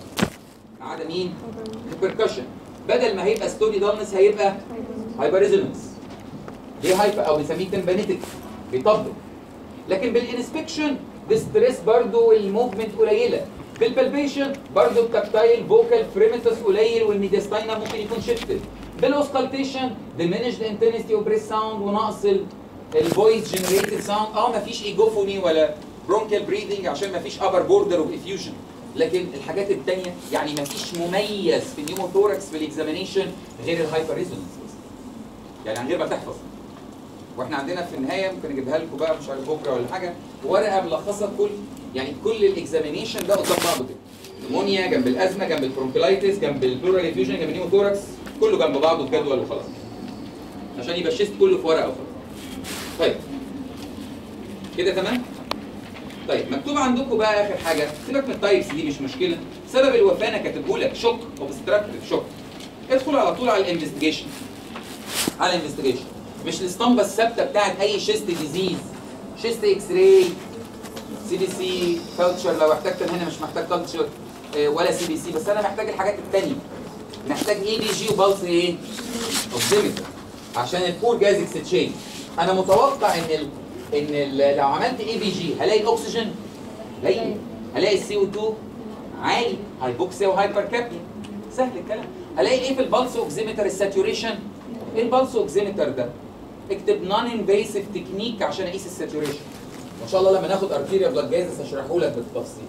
ما عدا مين؟ البركشن بدل ما هيبقى ستوني دالنس هيبقى هايبر ريزونانس ليه هايبر او بنسميه تمبانيتك بيطبق لكن بالانسبكشن الستريس برضو الموفمنت قليله بالبلبيشن برضو التكتايل فوكال فريمتس قليل والميديستاينا ممكن يكون شيفتد بالاوسكالتيشن diminished intensity of breath sound ونقص الفويس جنريتد ساوند اه مفيش ايجوفوني ولا برونكال بريدنج عشان مفيش ابر بوردر اوف افيوجن لكن الحاجات التانية يعني مفيش مميز في النيوموثوركس في الاكزامينيشن غير الهايبر ريزونانس يعني من غير ما تحفظ واحنا عندنا في النهايه ممكن اجيبها لكم بقى مش عارف بكره ولا حاجه ورقه ملخصه كل يعني كل الاكزامينيشن ده قدام بعضه كده نمونيا جنب الازمه جنب البرونكيلايتس جنب البلورال افيوجن جنب النيوموثوركس كله جنب بعضه في جدول وخلاص عشان يبقى الشيست كله في ورقه وخلاص طيب كده تمام طيب مكتوب عندكم بقى اخر حاجه سيبك من التايبس دي مش مشكله سبب الوفاه انا كاتبه لك شوك اوبستراكتيف شوك ادخل على طول على الانفستيجيشن على الانفستيجيشن مش الاسطمبه الثابته بتاعت اي شيست ديزيز شيست اكس راي سي بي سي كلتشر لو احتجت هنا مش محتاج كلتشر ولا سي بي سي بس انا محتاج الحاجات الثانيه محتاج اي بي جي وبلس ايه اوكسيمتر عشان البور جاز اكستشينج انا متوقع ان ال... ان ال... لو عملت اي بي جي هلاقي الاكسجين قليل هلاقي السي او 2 عالي هايبوكسيا وهايبر كابنيا سهل الكلام هلاقي ايه في البلس اوكسيمتر الساتوريشن ايه البلس اوكسيمتر ده اكتب نون انفيسيف تكنيك عشان اقيس الساتوريشن وان شاء الله لما ناخد ارتيريا بلاد جايزس هشرحه لك بالتفصيل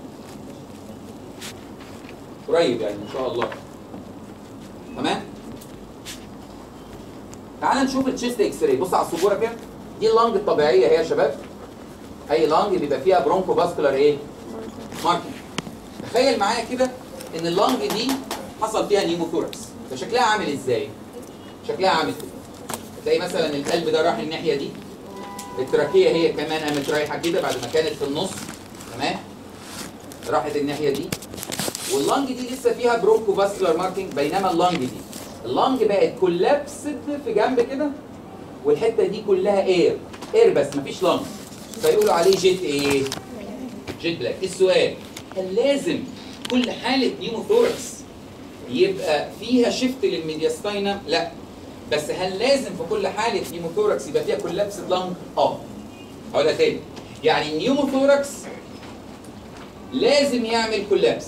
قريب يعني ان شاء الله تمام تعال نشوف التشيست اكس راي بص على السبوره كده دي اللنج الطبيعيه هي يا شباب اي لنج بيبقى فيها برونكو فاسكولار ايه ماركينج تخيل معايا كده ان اللنج دي حصل فيها نيموثوركس فشكلها عامل ازاي شكلها عامل كده تلاقي مثلا القلب ده راح الناحيه دي التراكيه هي كمان قامت رايحه كده بعد ما كانت في النص تمام راحت الناحيه دي واللنج دي لسه فيها برونكو فاسكولار ماركينج بينما اللنج دي اللنج بقت كولابسد في جنب كده والحته دي كلها اير اير بس مفيش لنج فيقولوا عليه جيت ايه؟ جيت بلاك السؤال هل لازم كل حاله نيموثوركس يبقى فيها شيفت للميدياستاينم؟ لا بس هل لازم في كل حاله نيموثوركس يبقى فيها كولابسد لنج؟ اه هقولها تاني يعني النيوموثوركس لازم يعمل كولابس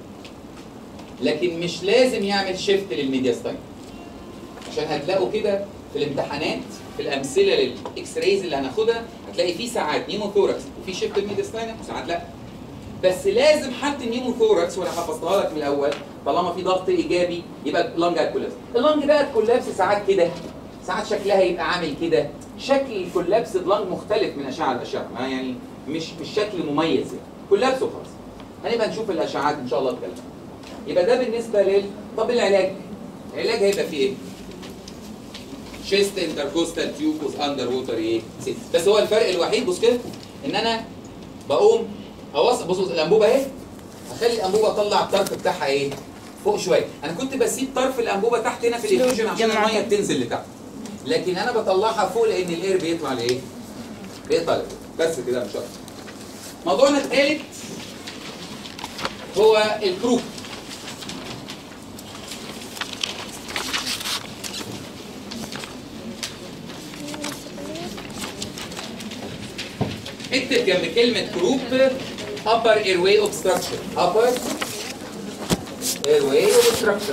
لكن مش لازم يعمل شيفت للميدياستاين عشان هتلاقوا كده في الامتحانات في الامثله للاكس رايز اللي هناخدها هتلاقي في ساعات نيموثوركس وفي شيفت للميدياستاين وساعات لا بس لازم حتى النيموثوركس وانا حفظتها لك من الاول طالما في ضغط ايجابي يبقى اللنج هتكولابس اللنج بقى تكولابس ساعات كده ساعات شكلها يبقى عامل كده شكل الكولابس لنج مختلف من اشعه لاشعه ما يعني مش مش شكل مميز يعني كولابس وخلاص هنبقى نشوف الاشعاعات ان شاء الله نتكلم يبقى ده بالنسبه لل طب العلاج العلاج هيبقى فيه ايه؟ شيست انتركوستال تيوبوس اندر ووتر ايه؟ سيت. بس هو الفرق الوحيد بص كده ان انا بقوم اوصل بص بص الانبوبه اهي اخلي الانبوبه اطلع الطرف بتاعها ايه؟ فوق شويه انا كنت بسيب طرف الانبوبه تحت هنا في الانفيوجن عشان الميه بتنزل لتحت لكن انا بطلعها فوق لان الاير بيطلع لايه؟ بيطلع لفوق بس كده مش اكتر موضوعنا الثالث هو الكروب اكتب جنب كلمة كروب upper airway obstruction upper airway obstruction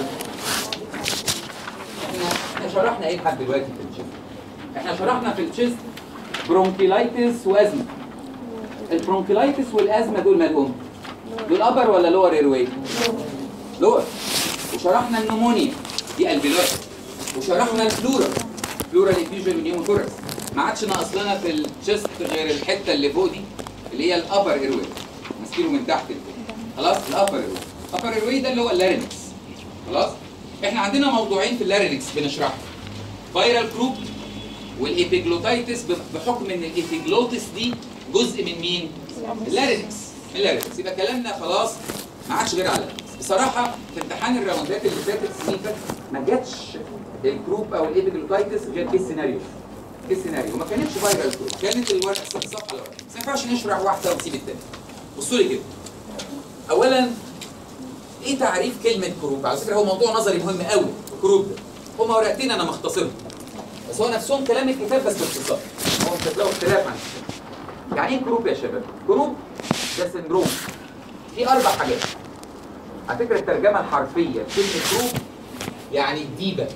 احنا احنا شرحنا ايه لحد دلوقتي في التشيست؟ احنا شرحنا في التشيست برونكيلايتس وازمه البرونكيلايتس والازمه دول مالهم؟ دول upper ولا lower airway؟ lower وشرحنا النمونيا دي البيلوت وشرحنا الفلورا فلورال افيوجن ونيوموثوركس ما عادش ناقص لنا في الشيست غير الحته اللي فوق دي اللي هي الابر ايروي ماسكينه من تحت لفوق خلاص الابر ايروي الابر ايروي ده اللي هو اللارينكس خلاص احنا عندنا موضوعين في اللارينكس بنشرحهم فايرال كروب والابيجلوتايتس بحكم ان الابيجلوتس دي جزء من مين؟ اللارينكس من اللارينكس يبقى كلامنا خلاص ما عادش غير على اللارينكس بصراحه في امتحان الراوندات اللي فاتت السنين فاتت ما جاتش الكروب او الابيجلوتايتس غير في السيناريو في السيناريو وما كانتش فايرال كروب كانت الورق الصفحه الورق بس ما ينفعش نشرح واحده ونسيب الثانيه بصوا لي كده اولا ايه تعريف كلمه كروب على فكره هو موضوع نظري مهم قوي الكروب ده هما ورقتين انا مختصرهم بس هو نفسهم كلام الكتاب بس باختصار هو مش هتلاقوا اختلاف عن الكتاب يعني ايه كروب يا شباب كروب ده سندروم في اربع حاجات على فكره الترجمه الحرفيه كلمه كروب يعني الديبه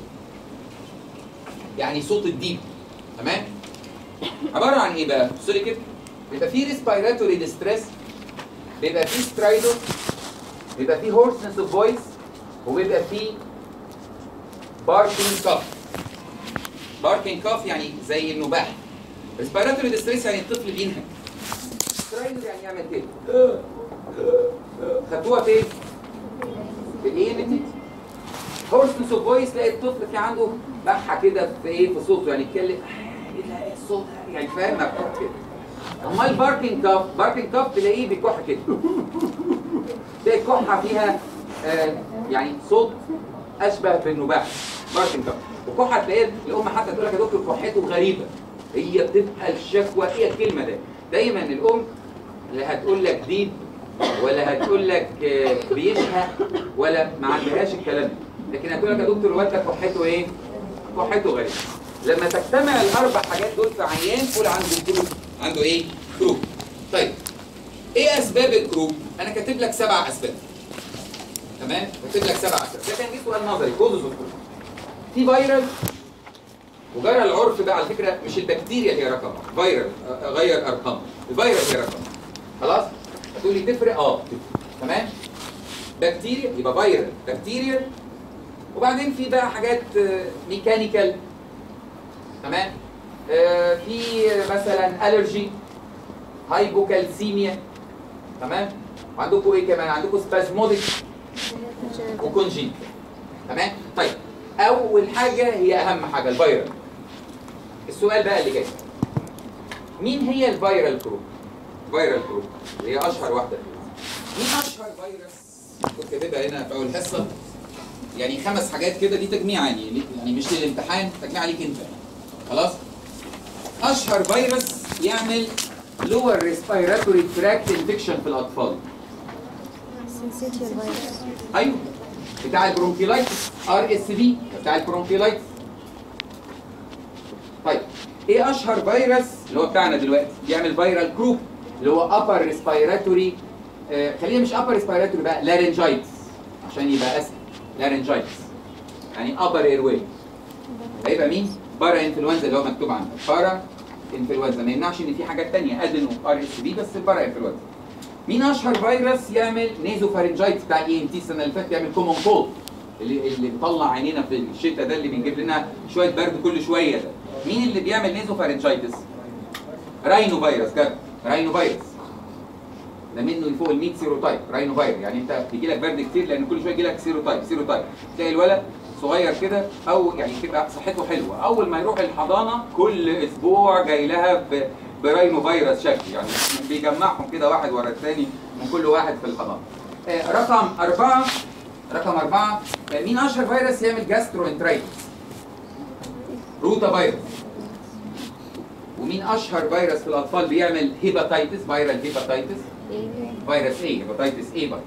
يعني صوت الديب تمام عباره عن ايه بقى بصوا لي كده بيبقى فيه ريسبيراتوري ديستريس بيبقى فيه سترايدو بيبقى فيه هورسنس اوف فويس وبيبقى فيه باركينج كاف باركينج كاف يعني زي النباح ريسبيراتوري ديستريس يعني الطفل بينهج سترايدو يعني يعمل كده خدوها فين؟ في الايه بتي هورسنس اوف فويس تلاقي الطفل في عنده بحه كده في ايه في صوته يعني يتكلم ايه ده ايه الصوت يعني فاهم مفتوح كده امال باركنج كاف باركنج كاف تلاقيه بيكح كده تلاقي الكحه فيها آه يعني صوت اشبه بالنباح باركنج كاف وكحه تلاقيه الام حتى تقول لك يا دكتور كحته غريبه هي بتبقى الشكوى هي الكلمه ده دايما الام لا هتقول لك ديب ولا هتقول لك آه، بيشهق ولا ما عندهاش الكلام ده لكن هتقول لك يا دكتور الواد ده كحته ايه؟ كحته غريبه لما تجتمع الاربع حاجات دول في عيان قول عنده كروب عنده ايه؟ كروب طيب ايه اسباب الكروب؟ انا كاتب لك سبع اسباب تمام؟ كاتب لك سبع اسباب ده كان جه سؤال نظري كوزز الكروب في فيرال وجرى العرف بقى على فكره مش البكتيريا هي رقم فيرال آه، غير ارقام الفيروس هي رقم خلاص هتقول لي تفرق اه تفرق تمام بكتيريا يبقى فيرال بكتيريا وبعدين في بقى حاجات ميكانيكال تمام آه، في مثلا الرجي هايبوكالسيميا تمام وعندكم ايه كمان عندكم سبازموديك وكونجين تمام طيب اول حاجه هي اهم حاجه الفيرال السؤال بقى اللي جاي مين هي الفيرال كروب فيرال كروب اللي هي اشهر واحده مين اشهر فيروس كنت كاتبها هنا في اول حصه يعني خمس حاجات كده دي تجميع يعني يعني مش للامتحان تجميع ليك انت خلاص اشهر فيروس يعمل lower respiratory tract infection في الاطفال سنسيتيال فيروس ايوه بتاع البرونكيلايتس ار اس بي بتاع البرونكيلايتس طيب ايه اشهر فيروس اللي هو بتاعنا دلوقتي بيعمل فيرال جروب اللي هو upper respiratory آه خلينا مش upper respiratory بقى laryngitis عشان يبقى اسهل laryngitis يعني upper airway هيبقى مين؟ بارا انفلونزا اللي هو مكتوب عندك بارا انفلونزا ما يمنعش ان في حاجات تانية ادينو ار اس بي بس البارا انفلونزا مين اشهر فيروس يعمل نيزو فارنجايتس بتاع اي ام تي السنه اللي فاتت يعمل كومون كولد اللي اللي بيطلع عينينا في الشتاء ده اللي بيجيب لنا شويه برد كل شويه ده مين اللي بيعمل نيزو فارنجايتس راينو فيروس كده راينو فيروس ده منه فوق ال 100 سيروتايب راينو فيروس يعني انت بيجي لك برد كتير لان كل شويه يجي لك سيروتايب سيروتايب تلاقي الولد صغير كده او يعني تبقى صحته حلوه اول ما يروح الحضانه كل اسبوع جاي لها ب- براينو فيروس شكل يعني بيجمعهم كده واحد ورا الثاني من كل واحد في الحضانه آه، رقم أربعة رقم أربعة آه، مين أشهر فيروس يعمل جاسترو انترايتس؟ روتا فيروس ومين أشهر فيروس في الأطفال بيعمل هيباتيتس فيرال هيباتيتس؟ فيروس ايه هيباتيتس ايه فيروس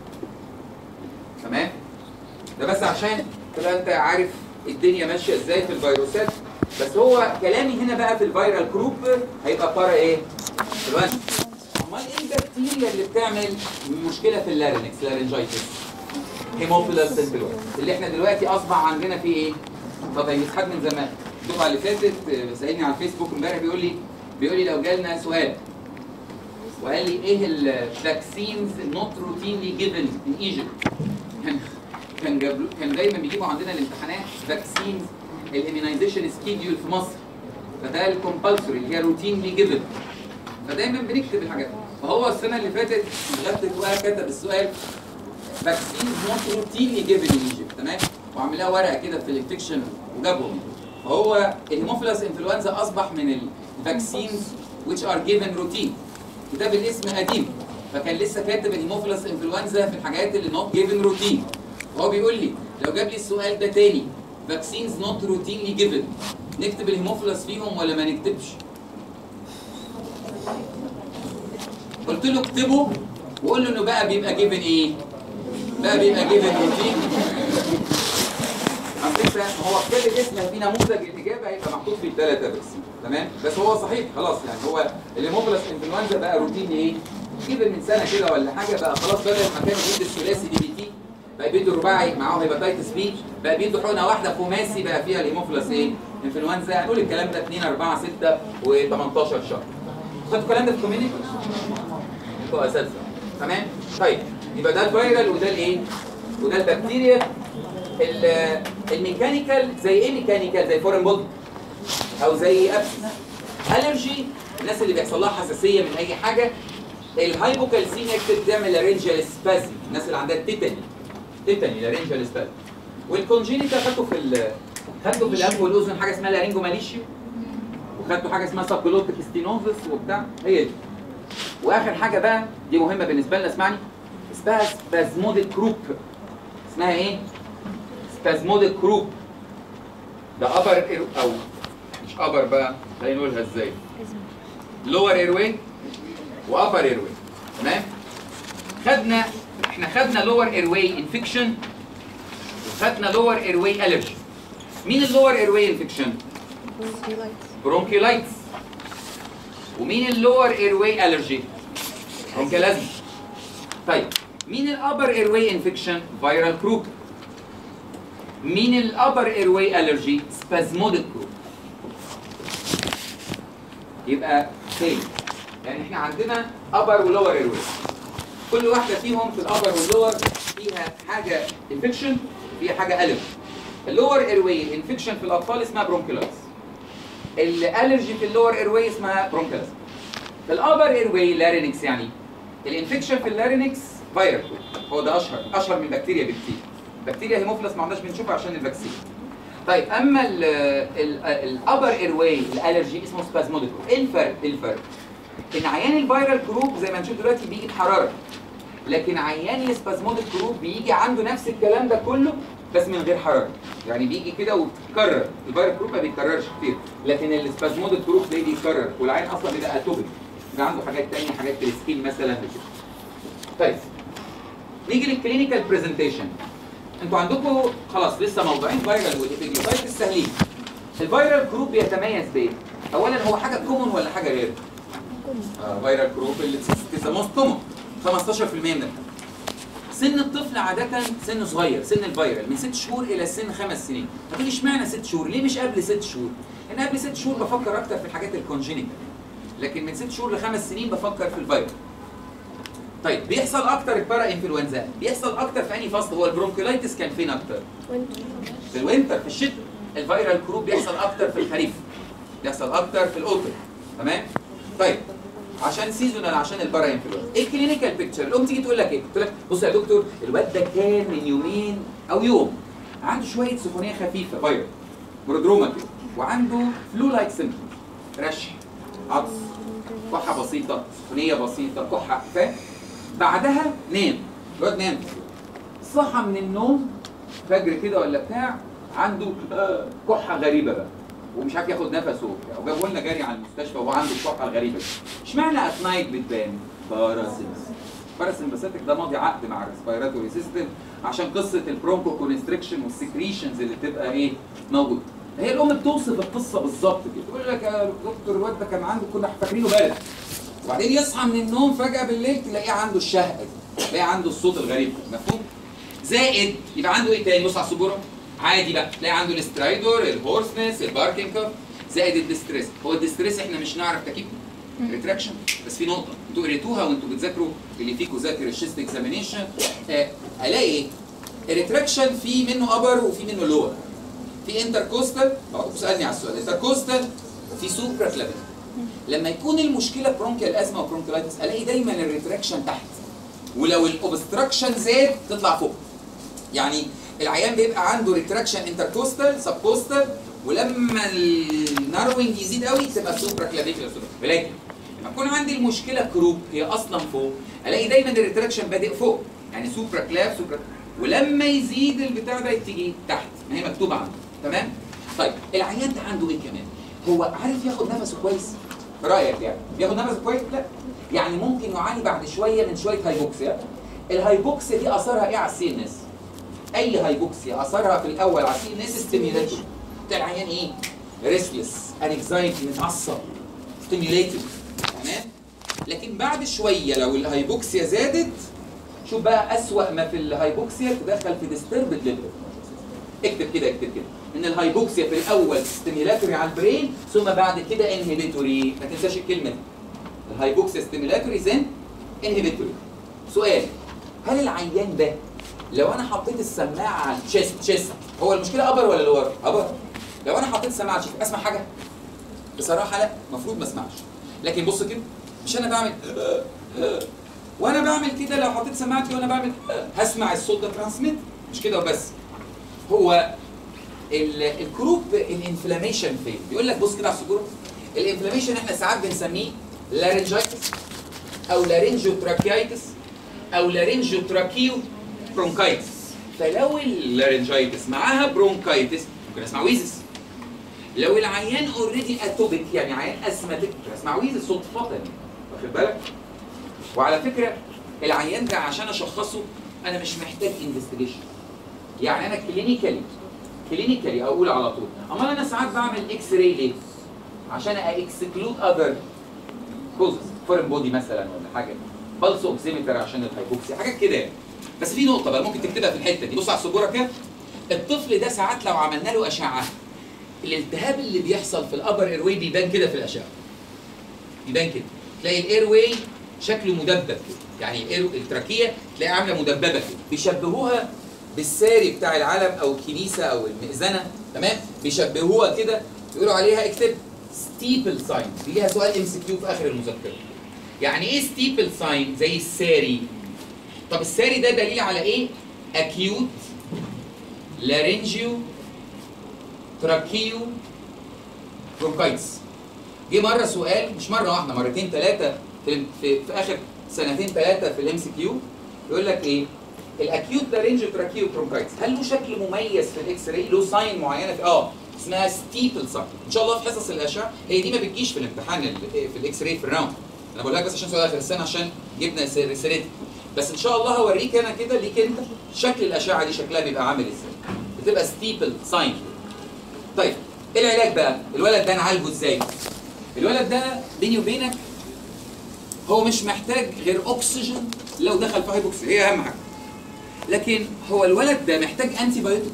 تمام ده بس عشان تبقى انت عارف الدنيا ماشيه ازاي في الفيروسات بس هو كلامي هنا بقى في الفيرال جروب هيبقى بارا ايه الوان امال ايه البكتيريا اللي بتعمل مشكله في اللارينكس لارنجايتس هيموفيلس انفلونزا اللي احنا دلوقتي اصبح عندنا فيه ايه طب يا مسحات من زمان الدفعه اللي فاتت آه، سالني على الفيسبوك امبارح بيقول لي بيقول لي لو جالنا سؤال وقال لي ايه الفاكسينز نوت روتينلي جيفن ان ايجيبت كان كان جاب كان دايما بيجيبوا عندنا الامتحانات فاكسينز الاميونايزيشن سكيدول في مصر فده الكومبالسوري اللي هي روتينلي جيفن فدايما بنكتب الحاجات فهو السنه اللي فاتت غلطت وقال كتب السؤال فاكسينز نوت روتينلي جيفن ان ايجيبت تمام وعامل لها ورقه كده في الانفكشن وجابهم فهو الهيموفيلس انفلونزا اصبح من الفاكسينز which are given routine كتاب الاسم قديم فكان لسه كاتب الهيموفيلس انفلونزا في الحاجات اللي نوت جيفن روتين وهو بيقول لي لو جاب لي السؤال ده تاني فاكسينز نوت روتينلي جيفن نكتب الهيموفيلس فيهم ولا ما نكتبش؟ قلت له اكتبه وقول له انه بقى بيبقى جيفن ايه؟ بقى بيبقى جيفن روتين على فكره هو كتاب الاسم في نموذج الاجابه هيبقى محطوط في الثلاثه بس تمام بس هو صحيح خلاص يعني هو الهيموفيلس انفلونزا بقى روتين ايه؟ جيفن من سنه كده ولا حاجه بقى خلاص بدل ما كان بيدي الثلاثي دي بي تي بقى بيدوا رباعي معاه هيباتيتس بي بقى بيدوا حقنه واحده خماسي بقى فيها الهيموفيلس ايه؟ انفلونزا هنقول الكلام ده 2 4 6 و18 شهر خدتوا الكلام ده في الكوميونيتي؟ انتوا اساتذه تمام؟ طيب يبقى ده الفيرال وده الايه؟ وده البكتيريا ال- الميكانيكال زي ايه ميكانيكال؟ زي فورن بودي او زي ابسس الرجي الناس اللي بيحصل لها حساسيه من اي حاجه الهايبوكالسيميا بتعمل لارنجال سبازم الناس اللي عندها تيتاني تيتاني لارنجال سبازم والكونجينيتا خدتوا في ال خدتوا في الانف والاذن حاجه اسمها لارينجو ماليشيو وخدتوا حاجه اسمها سبجلوتيك ستينوزس وبتاع هي دي واخر حاجه بقى دي مهمه بالنسبه لنا اسمعني اسمها سبازموديك كروب اسمها ايه؟ سبازموديك كروب ده ابر او مش ابر بقى خلينا نقولها ازاي لور ايروي وابر ايروي تمام خدنا احنا خدنا لور ايروي انفكشن وخدنا لور ايروي الرجي مين اللور ايروي انفكشن برونكيولايتس ومين اللور ايروي الرجي برونكيالازم طيب مين الابر ايروي انفكشن فيرال كروب مين الابر ايروي الرجي سبازموديك كروب يبقى تاني يعني احنا عندنا ابر ولور ايروي كل واحده فيهم في الابر واللور فيها حاجه انفكشن فيها حاجه الرجي اللور ايروي انفكشن في الاطفال اسمها برونكيولايتس الالرجي في اللور ايروي اسمها برونكيولايتس في الابر ايروي لارينكس يعني الانفكشن في اللارينكس فيروس هو ده اشهر اشهر من البكتيريا بكتير بكتيريا هيموفيلس ما عندناش بنشوفها عشان الفاكسين طيب اما الابر ايروي الالرجي اسمه سبازموديك ايه الفرق ايه الفرق ان عيان الفيرال جروب زي ما هنشوف دلوقتي بيجي بحراره لكن عيان السبازموديك جروب بيجي عنده نفس الكلام ده كله بس من غير حراره يعني بيجي كده ويتكرر الفيرال جروب ما بيتكررش كتير لكن السبازموديك جروب ده بيتكرر والعين اصلا بيبقى اتوبيك بيبقى عنده حاجات تانية حاجات في السكين مثلا كده طيب نيجي للكلينيكال برزنتيشن انتوا عندكم خلاص لسه موضوعين فيرال والابيجلوتايتس سهلين الفيرال جروب بيتميز بايه؟ اولا هو حاجه كومون ولا حاجه غير؟ آه فيرال جروب اللي موست كومون 15% منها سن الطفل عادة سن صغير سن الفيرال من ست شهور إلى سن خمس سنين هتقولي اشمعنى ست شهور؟ ليه مش قبل ست شهور؟ لأن قبل ست شهور بفكر أكتر في الحاجات الكونجينيتال لكن من ست شهور لخمس سنين بفكر في الفيرال طيب بيحصل اكتر البارا انفلونزا بيحصل اكتر في انهي فصل هو البرونكولايتس كان فين اكتر في الوينتر في الشتاء الفيرال كروب بيحصل اكتر في الخريف بيحصل اكتر في الاوتر تمام طيب عشان سيزونال عشان البارا انفلونزا ايه الكلينيكال بيكتشر الام تيجي تقول لك ايه تقول لك بص يا دكتور الواد ده كان من يومين او يوم عنده شويه سخونيه خفيفه فيرال برودروما كده وعنده فلو لايك سيمبتومز رشح عطس كحه بسيطه سخونيه بسيطه كحه فاهم بعدها نام الواد نام صحى من النوم فجر كده ولا بتاع عنده آه، كحه غريبه بقى ومش عارف ياخد نفسه وبتاع وجابوا لنا جري على المستشفى وهو عنده الكحه الغريبه دي اشمعنى ات نايت بتبان؟ باراسيمس باراسمباثيك ده ماضي عقد مع الريسبيراتوري سيستم عشان قصه البرونكو كونستريكشن والسكريشنز اللي تبقى ايه موجوده هي الام بتوصف القصه بالظبط كده تقول لك يا دكتور الواد ده كان عنده كنا فاكرينه برد وبعدين يصحى من النوم فجأة بالليل تلاقيه عنده الشهقة دي تلاقيه عنده الصوت الغريب ده مفهوم؟ زائد يبقى عنده ايه تاني؟ بص على السبورة عادي بقى تلاقي عنده الاسترايدور الهورسنس الباركنج كف زائد الديستريس هو الديستريس احنا مش نعرف تكييفه ريتراكشن بس في نقطة انتوا قريتوها وانتوا بتذاكروا اللي فيكم ذاكر الشيست اكزامينيشن آه الاقي ايه؟ الريتراكشن في منه ابر وفي منه لور في انتركوستال سألني على السؤال انتركوستال وفي سوبرا كلابيكال لما يكون المشكله برونكيال ازمه وبرونكيلايتس الاقي دايما الريتراكشن تحت ولو الاوبستراكشن زاد تطلع فوق يعني العيان بيبقى عنده ريتراكشن انتركوستال سبكوستال ولما الناروينج يزيد قوي تبقى سوبرا كلافيكولار ولكن لما يكون عندي المشكله كروب هي اصلا فوق الاقي دايما الريتراكشن بادئ فوق يعني سوبرا كلاف سوبرا ولما يزيد البتاع ده تيجي تحت ما هي مكتوبه عنده تمام طيب العيان ده عنده ايه كمان هو عارف ياخد نفسه كويس رايك يعني بياخد نفسه كويس لا يعني ممكن يعاني بعد شويه من شويه هايبوكسيا الهايبوكسيا دي اثرها ايه على السي ان اس اي هايبوكسيا اثرها في الاول على السي ان اس ستيميوليتور بتاع العيان ايه ريسلس انكزايتي متعصب ستيميوليتد تمام لكن بعد شويه لو الهايبوكسيا زادت شوف بقى اسوأ ما في الهايبوكسيا تدخل في ديستربد ليفل اكتب كده اكتب كده ان الهايبوكسيا في الاول ستيميلاتوري على البرين ثم بعد كده انهبيتوري ما تنساش الكلمه دي الهايبوكسيا ستيميلاتوري زين انهبيتوري سؤال هل العيان ده لو انا حطيت السماعه على الشيست شيست هو المشكله ابر ولا لور ابر لو انا حطيت السماعه على الشيست اسمع حاجه بصراحه لا المفروض ما اسمعش لكن بص كده مش انا بعمل وانا بعمل كده لو حطيت سماعتي وانا بعمل هسمع الصوت ده ترانسميت مش كده وبس هو ال- الكروب الانفلاميشن فين بيقول لك بص كده على السجوره الانفلاميشن احنا ساعات بنسميه لارنجايتس او لارنجوتراكيايتس او لارنجوتراكيو برونكايتس فلو اللارنجايتس معاها برونكايتس ممكن اسمع ويزس لو العيان اوريدي اتوبيك يعني عيان اسماتيك ممكن اسمع ويزس صدفه واخد بالك وعلى فكره العيان ده عشان اشخصه انا مش محتاج انفستيجيشن يعني انا كلينيكالي كلينيكالي اقول على طول امال انا ساعات بعمل اكس راي ليه عشان اكسكلود اذر كوزز فورن بودي مثلا ولا حاجه بلس اوكسيمتر عشان الهايبوكسي حاجات كده يعني. بس في نقطه بقى ممكن تكتبها في الحته دي بص على السبوره كده الطفل ده ساعات لو عملنا له اشعه الالتهاب اللي بيحصل في الابر اير واي بيبان كده في الاشعه يبان كده تلاقي الاير واي شكله مدبب كده يعني الاير التراكيه تلاقيها عامله مدببه كده بيشبهوها بالساري بتاع العلم او الكنيسه او المئذنه تمام بيشبهوها كده يقولوا عليها اكتب ستيبل ساين دي ليها سؤال ام سي كيو في اخر المذكره يعني ايه ستيبل ساين زي الساري طب الساري ده دليل على ايه اكيوت لارنجيو تراكيو برونكايتس جه مره سؤال مش مره واحده مرتين ثلاثه في, في, في اخر سنتين ثلاثه في الام سي كيو يقول لك ايه الاكيوت لارنجيو تراكيو برونكايتس هل له شكل مميز في الاكس راي له ساين معينه في اه اسمها ستيبل ساين ان شاء الله في حصص الاشعه هي دي ما بتجيش في الامتحان ال- في الاكس راي في الراوند انا بقول لك بس عشان سؤال اخر السنه عشان جبنا سر- سيرتي بس ان شاء الله هوريك انا كده ليك انت شكل الاشعه دي شكلها بيبقى عامل ازاي بتبقى ستيبل ساين طيب ايه العلاج بقى الولد ده نعالجه ازاي الولد ده بيني وبينك هو مش محتاج غير اكسجين لو دخل في هايبوكسي هي اهم حاجه لكن هو الولد ده محتاج انتي بايوتيك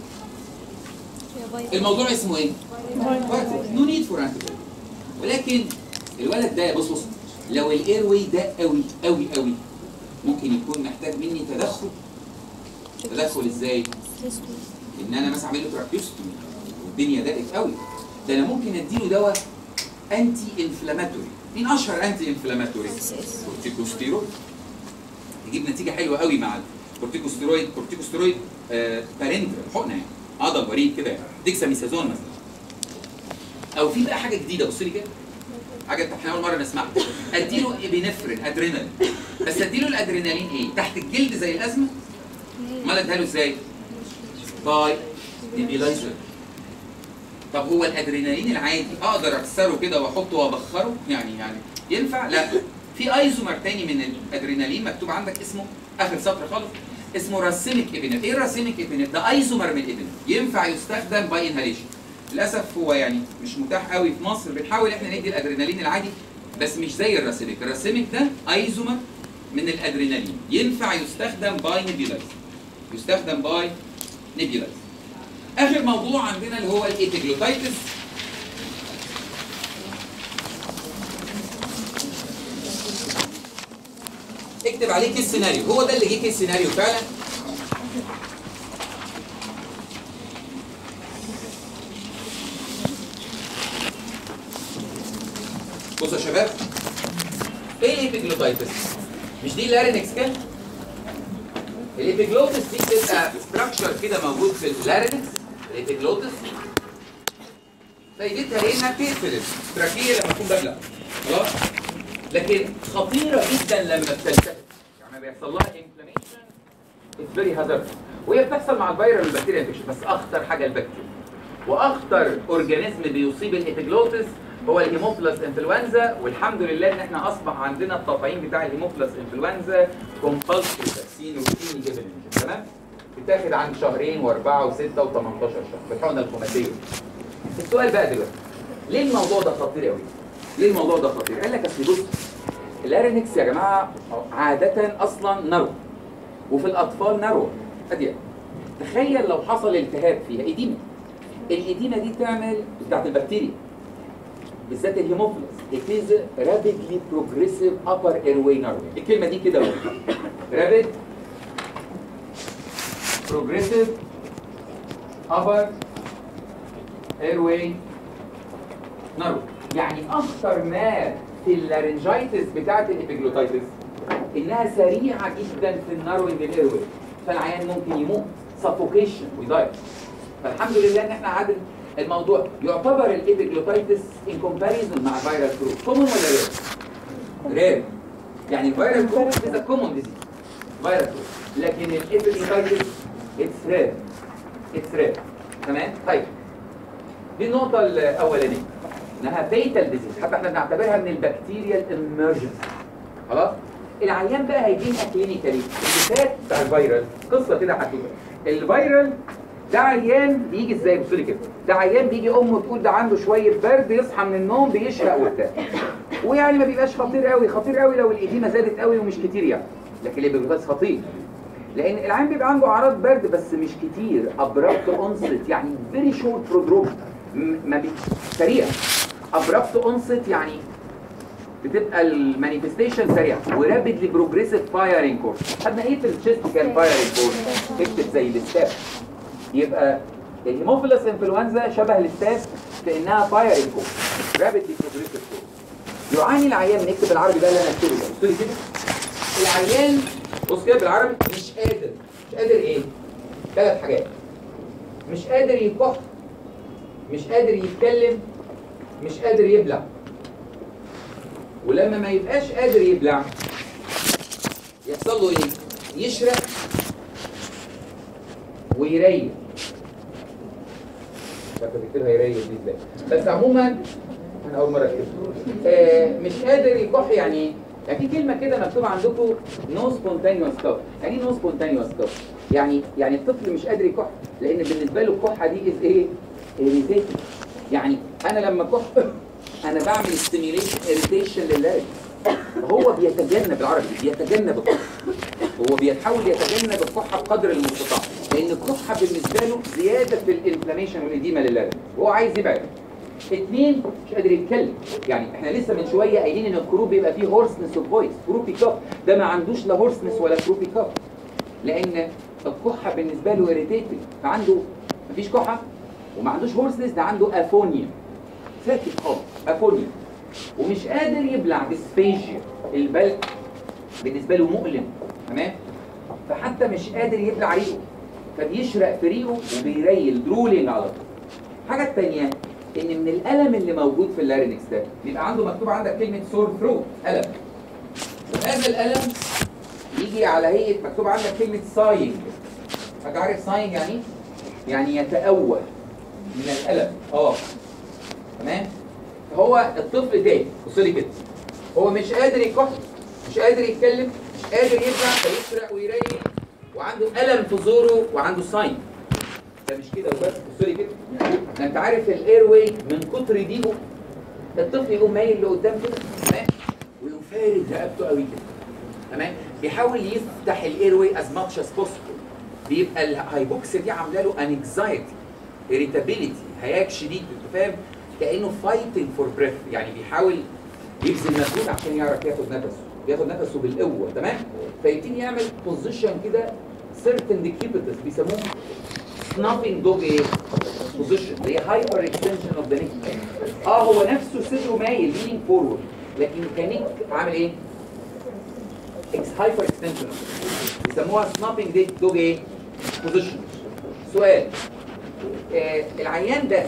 الموضوع اسمه ايه نو نيد فور انتي ولكن الولد ده بص بص لو الاير واي ده قوي قوي قوي ممكن يكون محتاج مني تدخل تدخل ازاي ان انا مثلا اعمل له تراكيوستومي والدنيا ضاقت قوي ده انا ممكن اديله دواء انتي انفلاماتوري مين اشهر انتي انفلاماتوري كورتيكوستيرويد يجيب نتيجه حلوه قوي مع الكورتيكوستيرويد كورتيكوستيرويد آه بارنترال حقنه يعني عضل وريد كده يعني ديكساميثازون مثلا او في بقى حاجه جديده بص لي كده حاجه احنا اول مره نسمعها اديله ابينفرين ادرينالين بس اديله الادرينالين ايه تحت الجلد زي الازمه امال اديها له ازاي باي نيبيلايزر طب هو الادرينالين العادي اقدر اكسره كده واحطه وابخره يعني يعني ينفع لا في ايزومر تاني من الادرينالين مكتوب عندك اسمه اخر سطر خالص اسمه راسيميك ابينف ايه الراسيميك ابينف ده ايزومر من الابينف ينفع يستخدم باي انهاليشن للاسف هو يعني مش متاح قوي في مصر بنحاول احنا ندي الادرينالين العادي بس مش زي الراسيميك الراسيميك ده ايزومر من الادرينالين ينفع يستخدم باي نيبيولايز يستخدم باي نيبيولايز اخر موضوع عندنا اللي هو الابيجلوتايتس اكتب عليه كيس سيناريو هو ده اللي جه كيس سيناريو فعلا بصوا يا شباب ايه الابيجلوتايتس مش دي لارينكس كده الابيجلوتس دي بتبقى ستراكشر كده موجود في اللارينكس الابيجلوتس فايدتها ايه انها بتقفل التراكيه لما تكون بابلة خلاص لكن خطيره جدا لما بتلتهب يعني بيحصل لها انفلاميشن اتس فيري هازارد وهي بتحصل مع الفيرال والبكتيريا انفكشن بس اخطر حاجه البكتيريا واخطر اورجانيزم بيصيب الابيجلوتس هو الهيموفيلس انفلونزا والحمد لله ان احنا اصبح عندنا التطعيم بتاع الهيموفيلس انفلونزا كومبالسري فاكسين روتيني جيفن تمام بتاخد عن شهرين واربعه وسته و18 شهر بالحقنه الخماسيه السؤال بقى دلوقتي ليه الموضوع ده خطير قوي؟ ليه الموضوع ده خطير؟ قال لك اصل بص الارينكس يا جماعه عاده اصلا نرو وفي الاطفال نرو ادي تخيل لو حصل التهاب فيها ايديما الايديما دي تعمل بتاعت البكتيريا بالذات الهيموفيلس it is rapidly progressive upper airway narrowing الكلمه دي كده اهو rapid progressive upper airway narrowing يعني اخطر ما في اللارنجايتس بتاعت الابيجلوتايتس انها سريعه جدا في الناروينج الايرواي فالعيان ممكن يموت سفوكيشن ويضيع فالحمد لله ان احنا عدد الموضوع يعتبر الابيجلوتايتس ان كومباريزون مع فيرال فلو كومون ولا رير؟ رير يعني الفيرال فلو از كومون ديزيز فيرال فلو لكن الابيجلوتايتس اتس رير اتس رير تمام طيب دي النقطة الأولانية إنها فيتال ديزيز حتى إحنا بنعتبرها من البكتيريال ايمرجنس خلاص العيان بقى هيجينا كلينيكالي اللي فات بتاع الفيرال قصة كده حكيمة الفيرال ده عيان بيجي ازاي بص لي كده ده عيان بيجي امه تقول ده عنده شويه برد يصحى من النوم بيشرق وبتاع ويعني ما بيبقاش خطير قوي خطير قوي لو الاديمه زادت قوي ومش كتير يعني لكن اللي بيبقى خطير لان العيان بيبقى عنده اعراض برد بس مش كتير ابرابت اونست يعني فيري شورت برودروم ما بي سريع ابرابت اونست يعني بتبقى المانيفستيشن سريع ورابيدلي بروجريسيف فايرنج كورس خدنا ايه في الشيست كان فايرنج كورس اكتب زي الاستاف يبقى الهيموفيلس انفلونزا شبه الاستاف في انها فايرنج كورس رابيدلي بروجريسيف كورس يعاني العيان نكتب بالعربي ده اللي انا هكتبه ده بص لي كده العيان بص كده بالعربي مش قادر مش قادر ايه؟ ثلاث حاجات مش قادر يكح مش قادر يتكلم مش قادر يبلع ولما ما يبقاش قادر يبلع يحصل له ايه؟ يشرق ويريل مش عارف اكتبها يريل دي ازاي بس عموما انا اول مره اكتبها آه مش قادر يكح يعني ايه؟ يعني في كلمه كده مكتوبه عندكم نو سبونتانيوس كاف يعني ايه نو سبونتانيوس كاف يعني يعني الطفل مش قادر يكح لان بالنسبه له الكحه دي از ايه irritating يعني انا لما كح انا بعمل ستيميوليشن اريتيشن للارج هو بيتجنب العربي بيتجنب الكحه هو بيحاول يتجنب الكحه بقدر المستطاع لان الكحه بالنسبه له زياده في الانفلاميشن والاديمه للارج وهو عايز يبعد اثنين مش قادر يتكلم يعني احنا لسه من شويه قايلين ان الكروب بيبقى فيه هورسنس اوف فويس كروبي كاف ده ما عندوش لا هورسنس ولا كروبي كاف لان الكحه بالنسبه له اريتيتنج فعنده مفيش كحه وما عندوش هورسنس ده عنده افونيا ساكت خالص افونيا ومش قادر يبلع ديسفيجيا البلع بالنسبه له مؤلم تمام فحتى مش قادر يبلع ريقه فبيشرق في ريقه وبيريل درولينج على طول الحاجه الثانيه ان من الالم اللي موجود في اللارينكس ده بيبقى عنده مكتوب عندك كلمه سور ثروت الم وهذا الالم يجي على هيئه مكتوب عندك كلمه ساينج حد عارف ساينج يعني إيه؟ يعني يتأوه من الالم اه تمام فهو الطفل ده بص لي كده هو مش قادر يكح مش قادر يتكلم مش قادر يبلع فيسرق ويريل وعنده الم في زوره وعنده ساين ده مش كده وبس بص لي كده ده انت عارف الاير واي من كتر ضيقه الطفل يقوم مايل لقدام كده تمام ويقوم فارد رقبته قوي كده تمام بيحاول يفتح الاير واي از ماتش از بوسيبل بيبقى الهايبوكسيا دي عامله له انكزايتي irritability هياج شديد انت فاهم كانه فايتنج فور بريث يعني بيحاول يبذل مجهود عشان يعرف ياخد نفسه بياخد نفسه بالقوه تمام فيبتدي يعمل بوزيشن كده certain decubitous بيسموه سنافينج دوج ايه بوزيشن اللي هي هايبر اكستنشن اوف ذا نيك اه هو نفسه صدره مايل لينينج فورورد لكن كنيك عامل ايه اكس هايبر اكستنشن بيسموها سنافينج دوج ايه بوزيشن سؤال آه العيان ده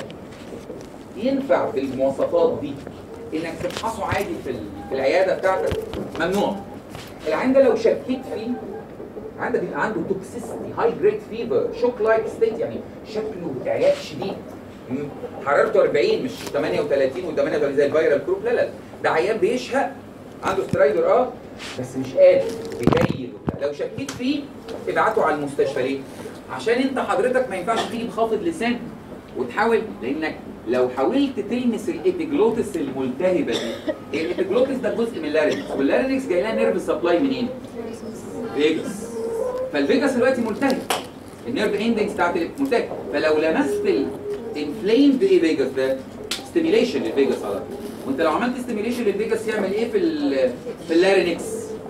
ينفع بالمواصفات دي انك تفحصه عادي في ال- في العياده بتاعتك ممنوع العيان ده لو شكيت فيه عندك بيبقى عنده توكسيستي هاي جريد فيفر شوك لايك ستيت يعني شكله اعياد شديد م- حرارته 40 مش 38 و38 زي الفيرال كروب لا لا ده عيان بيشهق عنده سترايدر اه بس مش قادر بيجيد وبتاع. لو شكيت فيه ابعته على المستشفى ليه؟ عشان انت حضرتك ما ينفعش تيجي بخافض لسان وتحاول لانك لو حاولت تلمس الابيجلوتس الملتهبه دي الابيجلوتس ده جزء من اللارينكس واللارينكس جاي لها نيرف سبلاي منين؟ فيجاس فالفيجاس دلوقتي ملتهب النيرف اندكس بتاعت ملتهب فلو لمست الانفليمد ايه فيجاس ده ستيميليشن للفيجاس على طول وانت لو عملت ستيميليشن للفيجاس يعمل ايه في ال في اللارينكس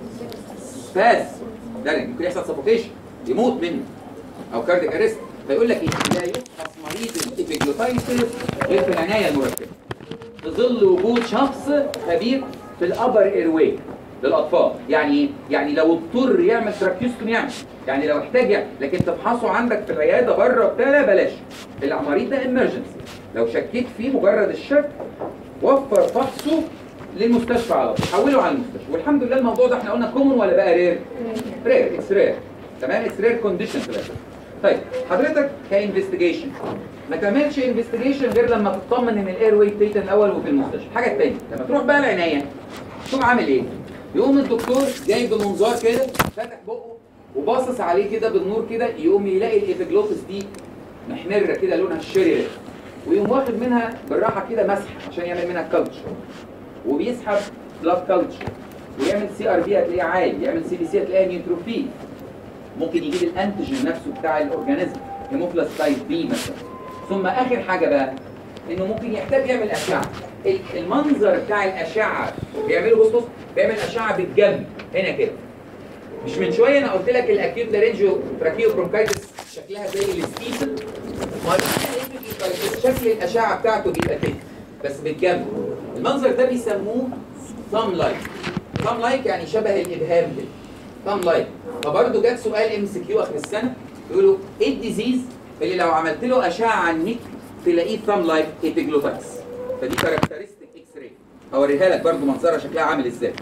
سباز لارينكس ممكن يحصل سفوكيشن يموت منه او كارديك اريست فيقول لك ايه لا يفحص مريض الابيجلوتايتس غير في العنايه المركزه في ظل وجود شخص خبير في الابر ايرواي للاطفال يعني ايه؟ يعني لو اضطر يعمل تراكيوستومي يعمل يعني لو احتاج يعمل لكن تفحصه عندك في العياده بره بتاع لا بلاش المريض ده امرجنسي لو شكيت فيه مجرد الشك وفر فحصه للمستشفى على طول حوله على المستشفى والحمد لله الموضوع ده احنا قلنا كومن ولا بقى رير رير اتس رير تمام اتس رير كونديشن في الاخر طيب حضرتك كانفستيجيشن ما تعملش انفستيجيشن غير لما تطمن ان الاير واي بيتن الاول وفي المستشفى الحاجه الثانيه لما تروح بقى العنايه شوف عامل ايه يقوم الدكتور جايب بمنظار كده فاتح بقه وباصص عليه كده بالنور كده يقوم يلاقي الابيجلوتس دي محمره كده لونها الشري ده ويقوم واخد منها بالراحه كده مسح عشان يعمل منها كلتشر وبيسحب بلاد كلتشر ويعمل سي ار بي هتلاقيه عالي يعمل سي بي سي هتلاقيها نيوتروفيل ممكن يجيب الانتيجين نفسه بتاع الاورجانيزم هيموفيلس تايب بي مثلا ثم اخر حاجه بقى انه ممكن يحتاج يعمل اشعه ال- المنظر بتاع الاشعه بيعملوا بص بص بيعمل اشعه بالجنب هنا كده مش من شويه انا قلت لك الاكيوت لارنجيو تراكيو برونكايتس شكلها زي الستيفن ما شكل الاشعه بتاعته بيبقى كده بس بالجنب المنظر ده بيسموه ثام لايك ثام لايك يعني شبه الابهام كده ثام لايك فبرضه جت سؤال ام سي كيو اخر السنه يقولوا ايه الديزيز اللي لو عملت له اشعه على النك تلاقيه ثام لايك ايبيجلوتايتس فدي كاركترستيك اكس راي اوريها لك برضه منظرها شكلها عامل ازاي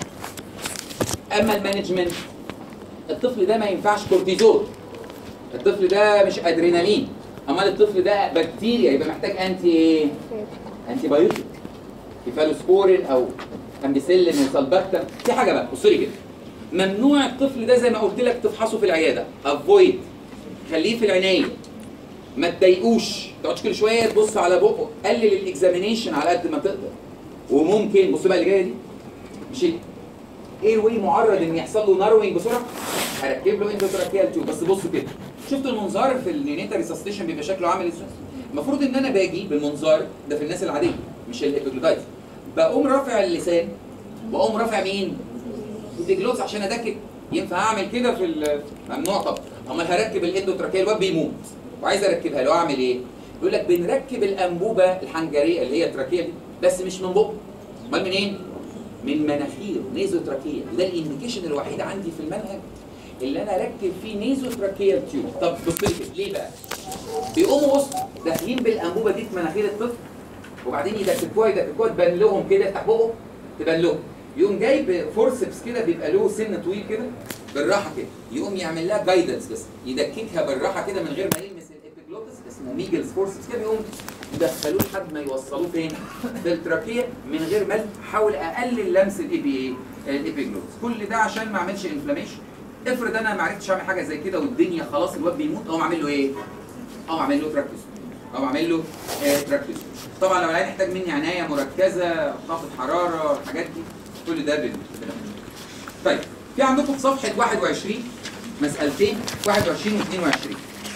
اما المانجمنت الطفل ده ما ينفعش كورتيزون الطفل ده مش ادرينالين امال الطفل ده بكتيريا يبقى محتاج انتي ايه انتي بايوتيك كيفالوسبورين او امبيسيلين وسلباكتم في حاجه بقى بص لي كده ممنوع الطفل ده زي ما قلت لك تفحصه في العياده افويد خليه في العنايه ما تضايقوش ما تقعدش كل شويه تبص على بقه قلل الاكزامينيشن على قد ما تقدر وممكن بص بقى اللي جايه دي مش اير واي معرض ان يحصل له ناروينج بسرعه هركب له اندوتراكيال تيوب بس بص كده شفت المنظار في النيونيتال ريسستيشن بيبقى شكله عامل ازاي المفروض ان انا باجي بالمنظار ده في الناس العاديه مش الابيجلوتايتس بقوم رافع اللسان واقوم رافع مين الابيجلوتس عشان ادكك ينفع اعمل كده في ال- ممنوع طبعا امال هركب الاندوتراكيال الواد بيموت وعايز اركبها له اعمل ايه يقول لك بنركب الانبوبه الحنجريه اللي هي التراكيه دي بس مش من بقه امال منين من مناخير نيزو تراكيه وده الانديكيشن الوحيد عندي في المنهج اللي انا اركب فيه نيزو تراكيه تيوب طب بص لي كده ليه بقى بيقوموا بص داخلين بالانبوبه دي في مناخير الطفل وبعدين يدككوها يدككوها تبان لهم كده يفتح بقه تبان لهم يقوم جايب فورسبس كده بيبقى له سن طويل كده بالراحه كده يقوم يعمل لها جايدنس بس يدككها بالراحه كده من غير ما يلمس الابيجلوتس اسمه ميجلز فورسبس كده بيقوم يدخلوه لحد ما يوصلوه فين؟ في التراكيه من غير ما احاول اقلل لمس الاي بي الابيجلوتس كل ده عشان ما اعملش انفلاميشن افرض انا ما عرفتش اعمل حاجه زي كده والدنيا خلاص الواد بيموت اقوم اعمل له ايه؟ اقوم اعمل له تراكيوس او اعمل له آه تراكيوس طبعا لو العيان يحتاج مني عنايه مركزه خافض حراره الحاجات دي كل ده بال طيب في عندكم في صفحه 21 مسالتين 21 و 22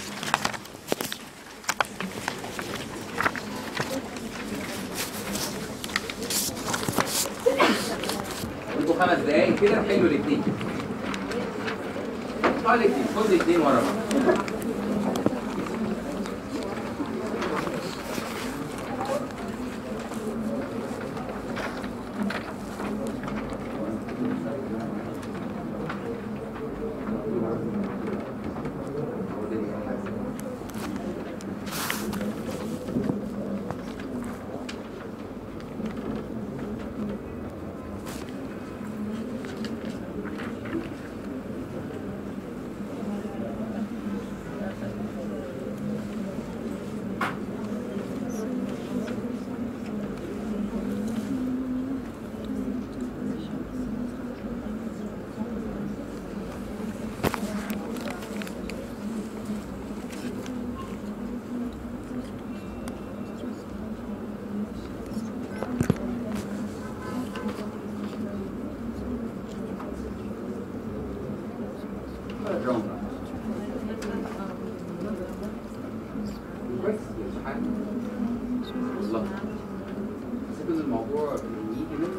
انتوا خمس دقايق كده حلوا الاثنين اه الاثنين خد الاثنين ورا بعض الراوند كويس مش حاجة والله حسيت ان الموضوع يجي منه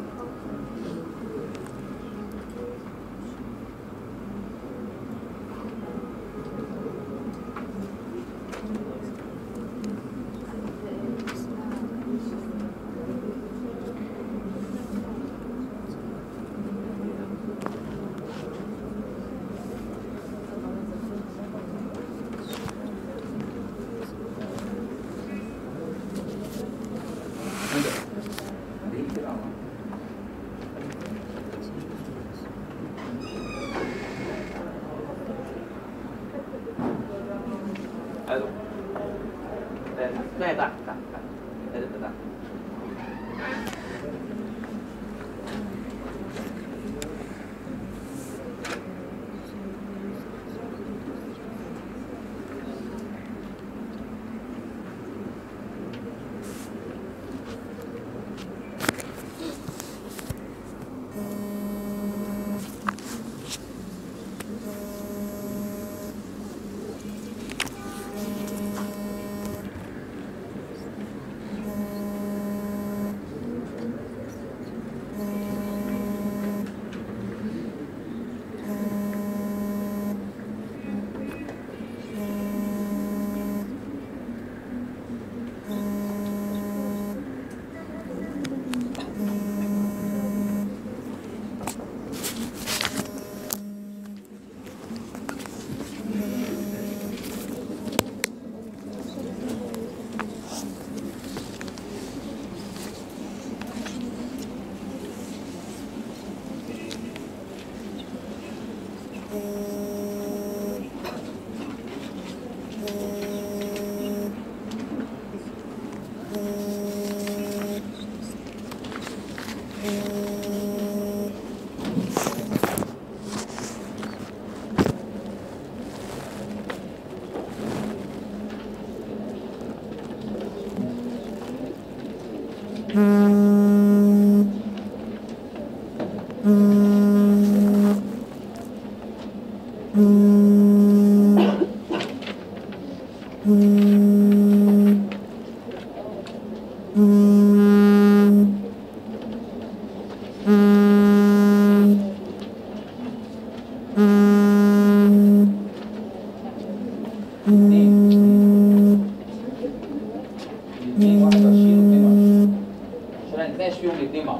الاثنين 21 و 22 عشان هنتناقش فيهم الاثنين مع بعض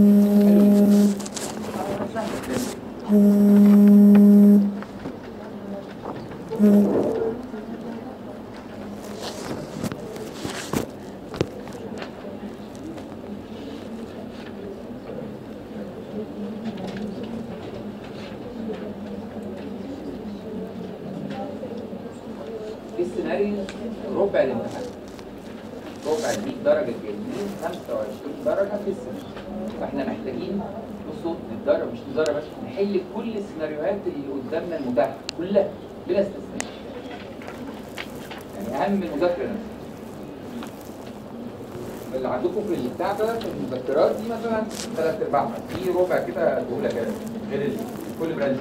حلو جدا. في السيناريو ربع الامتحان ربع ال 100 درجه الجايين 25 درجه في السيناريو فاحنا محتاجين بصوا نتدرب مش نتدرب بس نحل كل السيناريوهات اللي قدامنا المتاحه كلها بلا استثناء يعني اهم من المذاكره نفسها اللي عندكم في البتاع ده في المذكرات دي مثلا ثلاث ارباعها في ربع كده دولة كده غير ال- كل برانش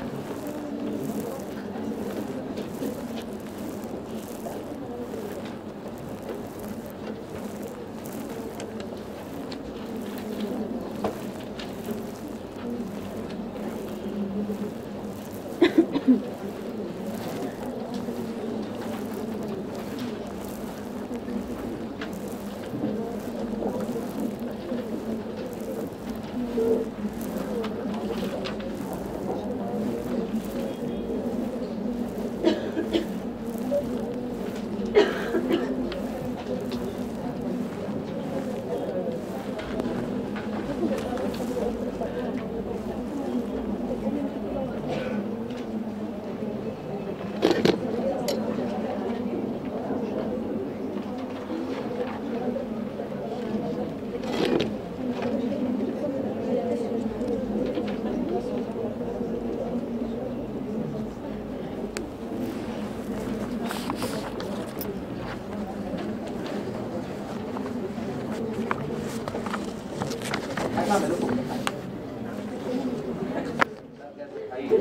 حاجة أعمل لكم امتحان. حقيقي.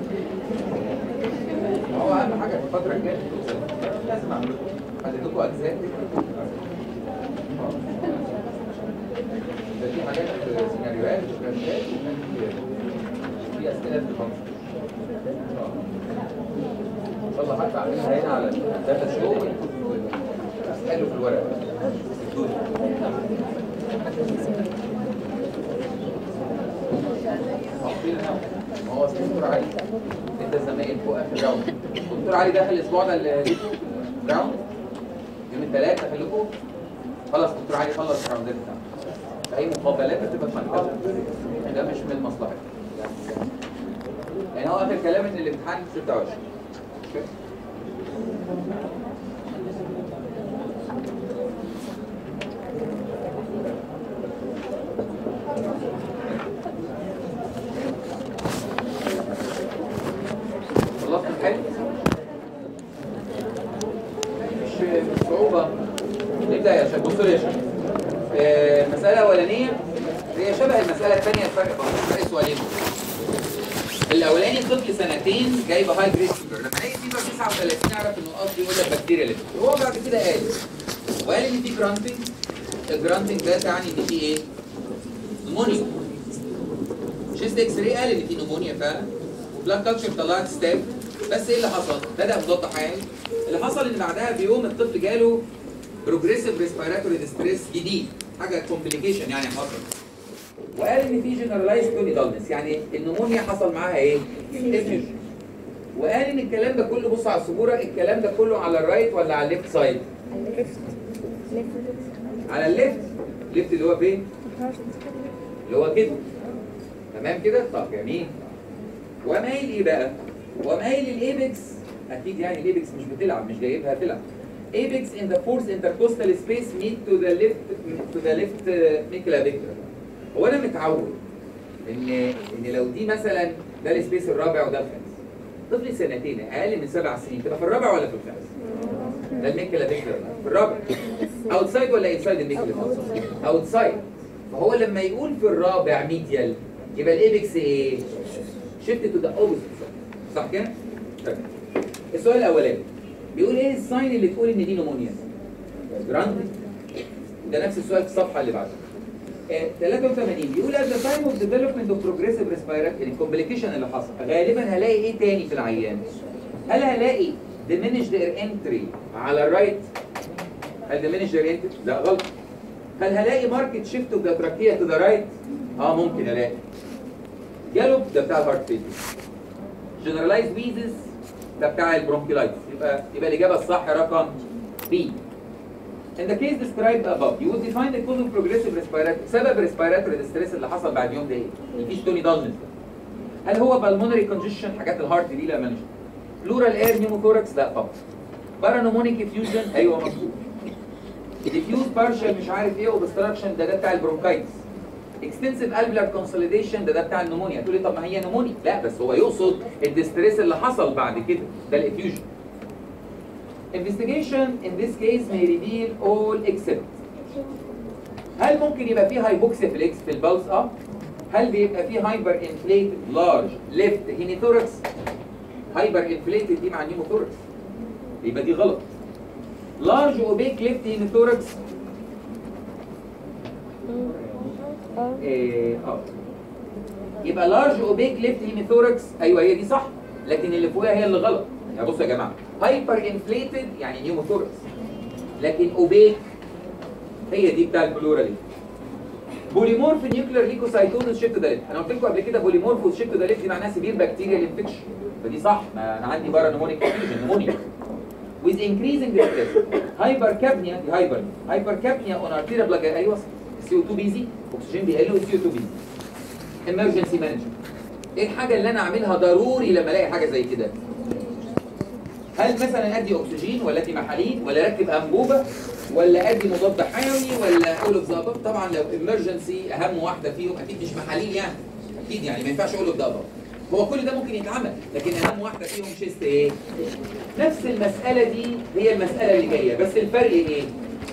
هو أهم حاجة في الفترة الجاية لازم أعمل لكم أحدد لكم أجزاء ده في حاجات في سيناريوهات وفلاشات وفي في أسئلة في الفانكشن إن شاء الله حتى أعملها هنا على الداتا شو وأنتوا تسألوا في الورق تدوني. ما هو دكتور علي انت زمايل فوق اخر راوند دكتور علي داخل الاسبوع ده اللي ليكوا راوند يوم الثلاث داخل لكم خلاص دكتور علي خلص الراوندات بتاعته اي مقابلات بتبقى في مكتبه ده مش من مصلحته يعني هو اخر كلام ان الامتحان 26 أوكي؟ خلصت الحل مش مش صعوبة نبدأ يا شباب بصوا لي يا شباب آه، المسألة الأولانية هي شبه المسألة الثانية الفرق بسيط فرق سؤالين الأولاني طفل سنتين جايب هاي جريد فيبر لما لقي فيبر 39 يعرف إنه قصدي يقول لك بكتيريا ليفر وهو بعد كده قال وقال إن في جرانتنج الجرانتنج ده تعني إن في إيه؟ نمونيا شيست اكس راي قال ان في نمونيا فعلا وبلاد كالتشر طلعت ستاب بس ايه اللي حصل؟ بدا بضغط حيوي اللي حصل ان بعدها بيوم الطفل جاله بروجريسيف ريسبيراتوري ديستريس جديد حاجه كومبليكيشن يعني حصل وقال ان في جنرالايز توني دالنس يعني النمونيا حصل معاها ايه؟ افيوجن وقال ان الكلام ده كله بص على السبوره الكلام ده كله على الرايت ولا على الليفت سايد؟ على الليفت الليفت اللي هو فين؟ اللي هو كده تمام كده؟ طب جميل ومايل ايه بقى؟ وقام قايل الايبكس اكيد يعني الايبكس مش بتلعب مش جايبها تلعب apex in the fourth intercostal space meet to the left to the left uh, clavicular هو انا متعود ان ان لو دي مثلا ده السبيس الرابع وده الخامس طفل سنتين اقل من سبع سنين تبقى في الرابع ولا في الخامس؟ ده الميكلافيكولار في الرابع اوتسايد ولا انسايد الميكلافيكولار؟ اوتسايد فهو لما يقول في الرابع ميديال يبقى الايبكس ايه؟ شيفت تو ذا اوبوزيت صح كده؟ طيب. السؤال الاولاني بيقول ايه الساين اللي تقول ان دي نمونيا؟ جراند ده نفس السؤال في الصفحه اللي بعدها آه، 83 بيقول at the time of development of progressive respiratory الكومبليكيشن اللي حصل غالبا هلاقي ايه تاني في العيان؟ هل هلاقي diminished air entry على الرايت؟ هل diminished air entry؟ لا غلط هل هلاقي ماركت شيفت اوف ذا تراكيا تو ذا رايت؟ اه ممكن الاقي جالوب ده بتاع الهارت فيلير جنرالايز ويزز ده بتاع البرونكيلايتس يبقى يبقى الاجابه الصح رقم بي In the case described above, you would define the cause of progressive respiratory سبب respiratory distress اللي حصل بعد يوم ده ايه؟ مفيش توني دالنس هل هو pulmonary congestion حاجات الهارت دي لا ماليش pleural air pneumothorax لا طبعا بارانومونيك effusion ايوه مظبوط diffuse partial مش عارف ايه obstruction ده ده بتاع البرونكايتس extensive alveolar consolidation ده ده بتاع النمونيا تقول لي طب ما هي نمونيا لا بس هو يقصد الديستريس اللي حصل بعد كده ده الافيوجن investigation in this case may reveal all except هل ممكن يبقى فيه هايبوكسيا في الاكس في البلس اه هل بيبقى فيه هايبر انفليتد لارج ليفت هيميثوركس هايبر انفليتد دي مع نيموثوركس يبقى دي غلط لارج اوبيك ليفت هيميثوركس إيه، اه يبقى لارج اوبيك ليفت هيميثوركس ايوه هي دي صح لكن اللي فوقها هي اللي غلط يعني بصوا يا جماعه هايبر انفليتد يعني نيوموثوركس لكن اوبيك هي دي بتاع البلورال بوليمورف نيوكلير ليكوسايتوزس شيفت ده انا قلت لكم قبل كده بوليمورف شيفت ده دي معناها سيفير بكتيريال انفكشن فدي صح ما انا عندي بارا نمونيك نمونيا with increasing the stress hypercapnia دي هايبر hypercapnia on arterial blood ايوه CO2 بيزي اكسجين بيقل والسي 2 بيزي emergency management ايه الحاجه اللي انا اعملها ضروري لما الاقي حاجه زي كده هل مثلا ادي اكسجين ولا ادي محاليل ولا اركب انبوبه ولا ادي مضاد حيوي ولا اقول اوف ذا طبعا لو emergency اهم واحده فيهم اكيد مش محاليل يعني اكيد يعني ما ينفعش اقول اوف ذا هو كل ده ممكن يتعمل لكن اهم واحده فيهم شيست ايه نفس المساله دي هي المساله اللي جايه بس الفرق ايه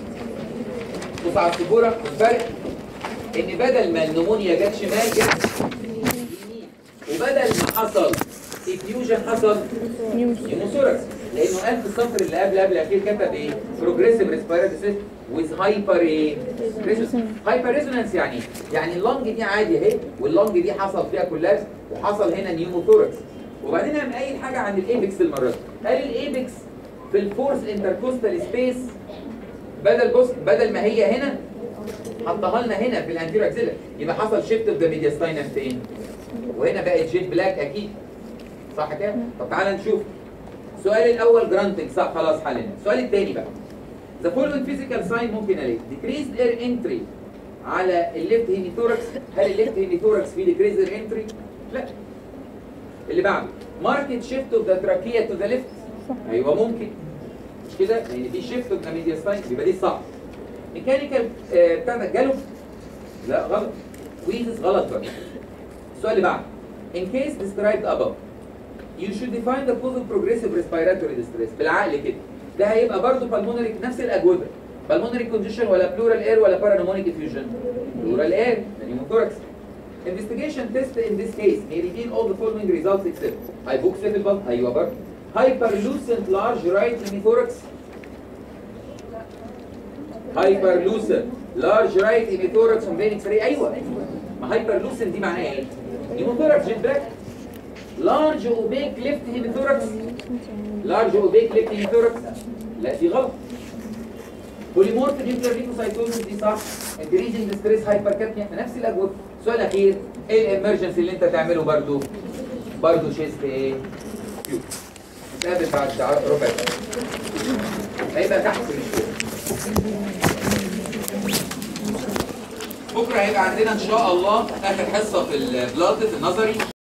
بص على السبوره الفرق ان بدل ما النمونيا جت شمال جت يمين وبدل ما حصل افيوجن حصل نيموثوركس لانه قال في السطر اللي قبل قبل الاخير كتب ايه بروجريسيف ريسبيراتوري سيست ويز هايبر ايه هايبر ريزونانس يعني إيه؟ يعني اللنج دي عادي اهي واللنج دي حصل فيها كولاس وحصل هنا نيموثوركس وبعدين قام قايل حاجه عن الايبكس المره دي قال الايبكس في الفورس انتركوستال سبيس بدل بص بدل ما هي هنا حطها لنا هنا في الانتيرو اكسيلر يبقى حصل شيفت اوف ذا ميدياستاينم فين وهنا بقت جيت بلاك اكيد صح كده طب تعالى نشوف السؤال الاول جرانتنج صح خلاص حلنا السؤال الثاني بقى The following physical sign ممكن الاقي decreased air entry على الليفت هيميثوركس هل الليفت هيميثوركس فيه decreased air entry؟ لا اللي بعده market shift of the trachea to the left ايوه ممكن مش كده لان في شيفت اوف ذا ميدياستاين يبقى دي صح ميكانيكال بتاع ده جاله لا غلط ويزس غلط بقى السؤال اللي بعده in case described above you should define the cause of progressive respiratory distress بالعقل كده ده هيبقى برضه pulmonary نفس الاجوبه pulmonary congestion ولا pleural air ولا paraneumonic effusion pleural air pneumothorax investigation test in this case may reveal all the following results except hypoxia في البطن ايوه برضه hyperlucent large right pneumothorax hyperlucent large right pneumothorax on vein x-ray ايوه ما hyperlucent دي معناها ايه؟ pneumothorax جيت باك large opaque left pneumothorax large opaque left pneumothorax لا دي غلط بوليمورف نيوكلير ليكوسايتوزس دي صح increasing distress hypercapnia نفس الاجوبه السؤال الاخير ايه الامرجنسي اللي انت تعمله برضو برضو شيست ايه كيو نتقابل بعد ربع ساعه هيبقى تحت في الشغل بكره هيبقى عندنا ان شاء الله اخر حصه في البلاتة النظري